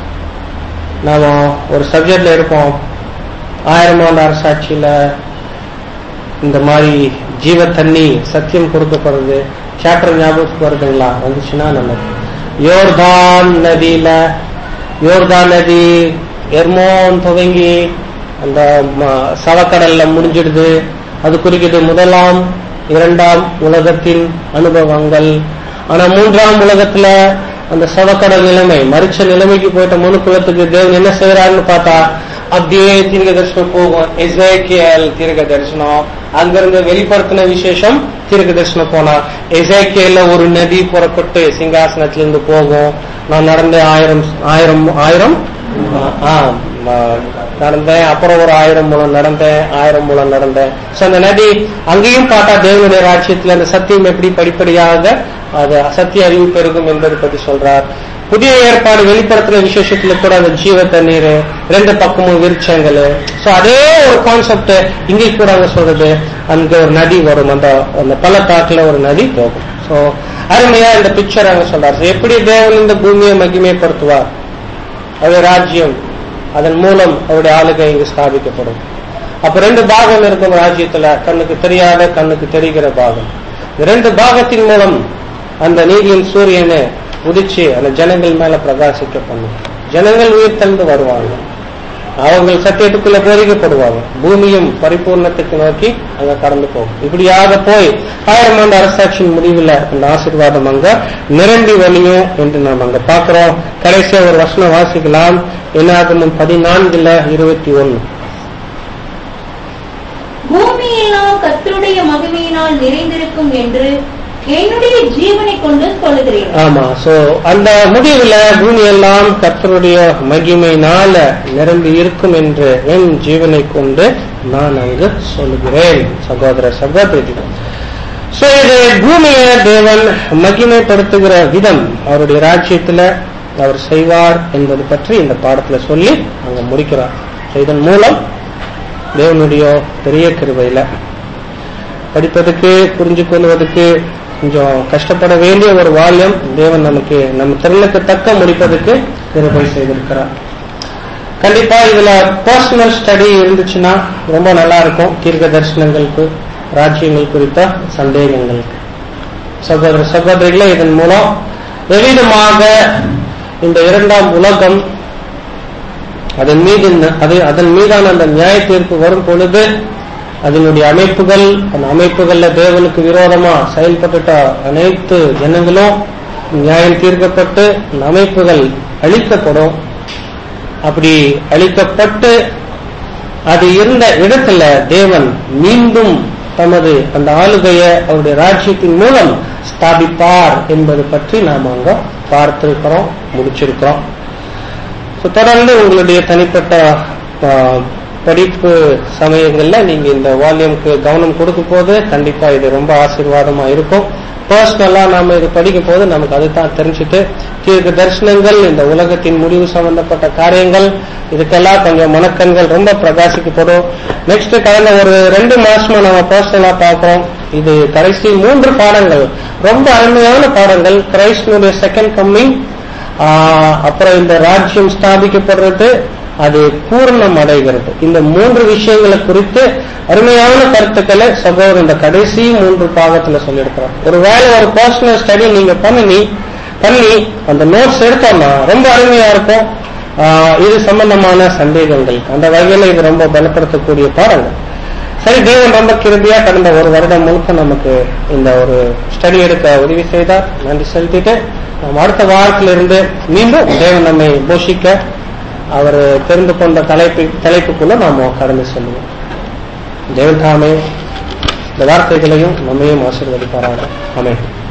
A: நாம ஒரு சப்ஜெக்ட்ல இருப்போம் ஆயிரம் ஆண்டு அரசாட்சியில இந்த மாதிரி ஜீவ தண்ணி சத்தியம் கொடுக்கப்படுறது சாப்டர் ஞாபகத்துக்கு வருதுங்களா வந்துச்சுன்னா நல்லது யோர்தான் நதியில யோர்தான் நதி எர்மோன் துவங்கி அந்த ம- சவக்கடல்ல முடிஞ்சிடுது அது குறிக்கிறது முதலாம் இரண்டாம் உலகத்தின் அனுபவங்கள் ஆனா மூன்றாம் உலகத்துல அந்த சவக்கடல் நிலைமை மறிச்ச நிலைமைக்கு போயிட்ட மனு குலத்துக்கு தேவன் என்ன செய்யறாருன்னு பார்த்தா அப்படியே தீர்க்க தரிசனம் போகும் எசேக்கியல் தீர்க்க தரிசனம் அங்கிருந்து வெளிப்படுத்தின விசேஷம் தீர்க்க தரிசனம் போனா எசேக்கியல்ல ஒரு நதி புறப்பட்டு சிங்காசனத்திலிருந்து போகும் நான் நடந்த ஆயிரம் ஆயிரம் ஆயிரம் ஆ, ஆ, நடந்தேன் அப்புறம் ஒரு ஆயிரம் மூலம் நடந்தேன் ஆயிரம் மூலம் நடந்தேன் சோ அந்த நதி அங்கேயும் பார்த்தா தேவனுடைய ராஜ்யத்துல அந்த சத்தியம் எப்படி படிப்படியாக அது சத்திய அறிவு பெருகும் என்பதை பத்தி சொல்றார் புதிய ஏற்பாடு வெளிப்படுத்துற விசேஷத்துல கூட அந்த ஜீவ தண்ணீர் ரெண்டு பக்கமும் விருட்சங்கள் சோ அதே ஒரு கான்செப்ட் இங்கே கூட அங்க சொல்றது அங்க ஒரு நதி வரும் அந்த அந்த பள்ளத்தாக்குல ஒரு நதி போகும் சோ அருமையா இந்த பிக்சர் அங்க சொல்றார் So, எப்படி தேவன் இந்த பூமியை மகிமைப்படுத்துவார் அவருடைய ராஜ்யம் அதன் மூலம் அவருடைய ஆளுகை இங்கு ஸ்தாபிக்கப்படும் அப்ப ரெண்டு பாகம் இருக்கும் ராஜ்யத்துல கண்ணுக்கு தெரியாத கண்ணுக்கு தெரிகிற பாகம் இந்த ரெண்டு பாகத்தின் மூலம் அந்த நீதியின் சூரியனை உதிச்சு அந்த ஜனங்கள் மேல பிரகாசிக்க பண்ணும் ஜனங்கள் உயிர் தந்து வருவாங்க அவர்கள் சத்தியத்துக்குள்ள போதிக்கப்படுவாங்க பூமியும் பரிபூர்ணத்துக்கு நோக்கி அங்க கடந்து போகும் இப்படியாக போய் ஆயிரம் ஆண்டு அரசாட்சியின் முடிவில் அந்த ஆசீர்வாதம் அங்க நிரம்பி வழியும் என்று நாம் அங்க பார்க்கிறோம் கடைசியா ஒரு வசனம் வாசிக்கலாம் என்னாகமும் பதினான்குல இருபத்தி ஒன்னு
C: பூமி பூமியெல்லாம் கர்த்தருடைய மகிமையினால் நிறைந்திருக்கும் என்று என்னுடைய ஜீவனை கொண்டு சொல்லுகிறேன்
A: ஆமா சோ அந்த முடிவுல பூமி எல்லாம் கர்த்தருடைய மகிமையினால நிரம்பி இருக்கும் என்று என் ஜீவனை கொண்டு நான் அங்கு சொல்லுகிறேன் சகோதர சகோதரி சோ இது பூமியை தேவன் மகிமைப்படுத்துகிற விதம் அவருடைய ராஜ்யத்துல அவர் செய்வார் என்பது பற்றி இந்த பாடத்துல சொல்லி அங்க முடிக்கிறார் So, இதன் மூலம் தேவனுடைய பெரிய கிருபையில படிப்பதற்கு புரிஞ்சு கொள்வதற்கு கொஞ்சம் கஷ்டப்பட வேண்டிய ஒரு வால்யம் தேவன் நமக்கு நம்ம திறனுக்கு தக்க முடிப்பதற்கு கிருபை செய்திருக்கிறார் கண்டிப்பா இதுல பர்சனல் ஸ்டடி இருந்துச்சுன்னா ரொம்ப நல்லா இருக்கும் தீர்க்க தரிசனங்களுக்கு ராஜ்யங்கள் குறித்த சந்தேகங்களுக்கு சகோதர சகோதரிகளே இதன் மூலம் எவ்விதமாக இந்த இரண்டாம் உலகம் அதன் மீது அது அதன் மீதான அந்த நியாய தீர்ப்பு வரும் பொழுது அதனுடைய அமைப்புகள் அந்த அமைப்புகள்ல தேவனுக்கு விரோதமா செயல்பட்டுட்ட அனைத்து ஜனங்களும் நியாயம் தீர்க்கப்பட்டு அந்த அமைப்புகள் அழிக்கப்படும் அப்படி அழிக்கப்பட்டு அது இருந்த இடத்துல தேவன் மீண்டும் தமது அந்த ஆளுகையை அவருடைய ராஜ்யத்தின் மூலம் ஸ்தாபிப்பார் என்பது பற்றி நாம் அங்க பார்த்திருக்கிறோம் முடிச்சிருக்கிறோம் So, தொடர்ந்து உங்களுடைய தனிப்பட்ட ஆ, படிப்பு சமயங்கள்ல நீங்க இந்த வால்யூம்க்கு கவனம் கொடுக்கும் போது கண்டிப்பா இது ரொம்ப ஆசீர்வாதமா இருக்கும் பர்சனலா நாம இது படிக்கும் போது நமக்கு அதுதான் தெரிஞ்சுட்டு தீர்க்க தரிசனங்கள் இந்த உலகத்தின் முடிவு சம்பந்தப்பட்ட காரியங்கள் இதுக்கெல்லாம் கொஞ்சம் மனக்கண்கள் ரொம்ப பிரகாசிக்கப்படும் நெக்ஸ்ட் கடந்த ஒரு ரெண்டு மாசமா நம்ம பர்சனலா பார்க்கிறோம் இது கடைசி மூன்று பாடங்கள் ரொம்ப அருமையான பாடங்கள் கிரைஸ்டனுடைய செகண்ட் கம்மிங் ஆஹ் அப்புறம் இந்த ராஜ்யம் ஸ்தாபிக்கப்படுறது அது பூர்ணம் அடைகிறது இந்த மூன்று விஷயங்களை குறித்து அருமையான கருத்துக்களை சகோதரர் இந்த கடைசி மூன்று பாகத்துல சொல்லியிருக்கிறோம் ஒருவேளை ஒரு பர்சனல் ஸ்டடி நீங்க பண்ணி பண்ணி அந்த நோட்ஸ் எடுத்தோம்னா ரொம்ப அருமையா இருக்கும் ஆஹ் இது சம்பந்தமான சந்தேகங்கள் அந்த வகையில இது ரொம்ப பலப்படுத்தக்கூடிய பாடங்கள் சரி தேவன் ரொம்ப கிருபியா கடந்த ஒரு வருடம் முழுக்க நமக்கு இந்த ஒரு ஸ்டடி எடுக்க உதவி செய்தார் நன்றி செலுத்திட்டு நாம் அடுத்த வாரத்திலிருந்து மீண்டும் தேவன் நம்மை போஷிக்க அவர் தெரிந்து கொண்ட தலைப்பு தலைப்புக்குள்ள நாம் கடந்து செல்லுவோம் தேவன் தாமே இந்த வார்த்தைகளையும் நம்மையும் ஆசீர்வதிப்பாராக ஆமென்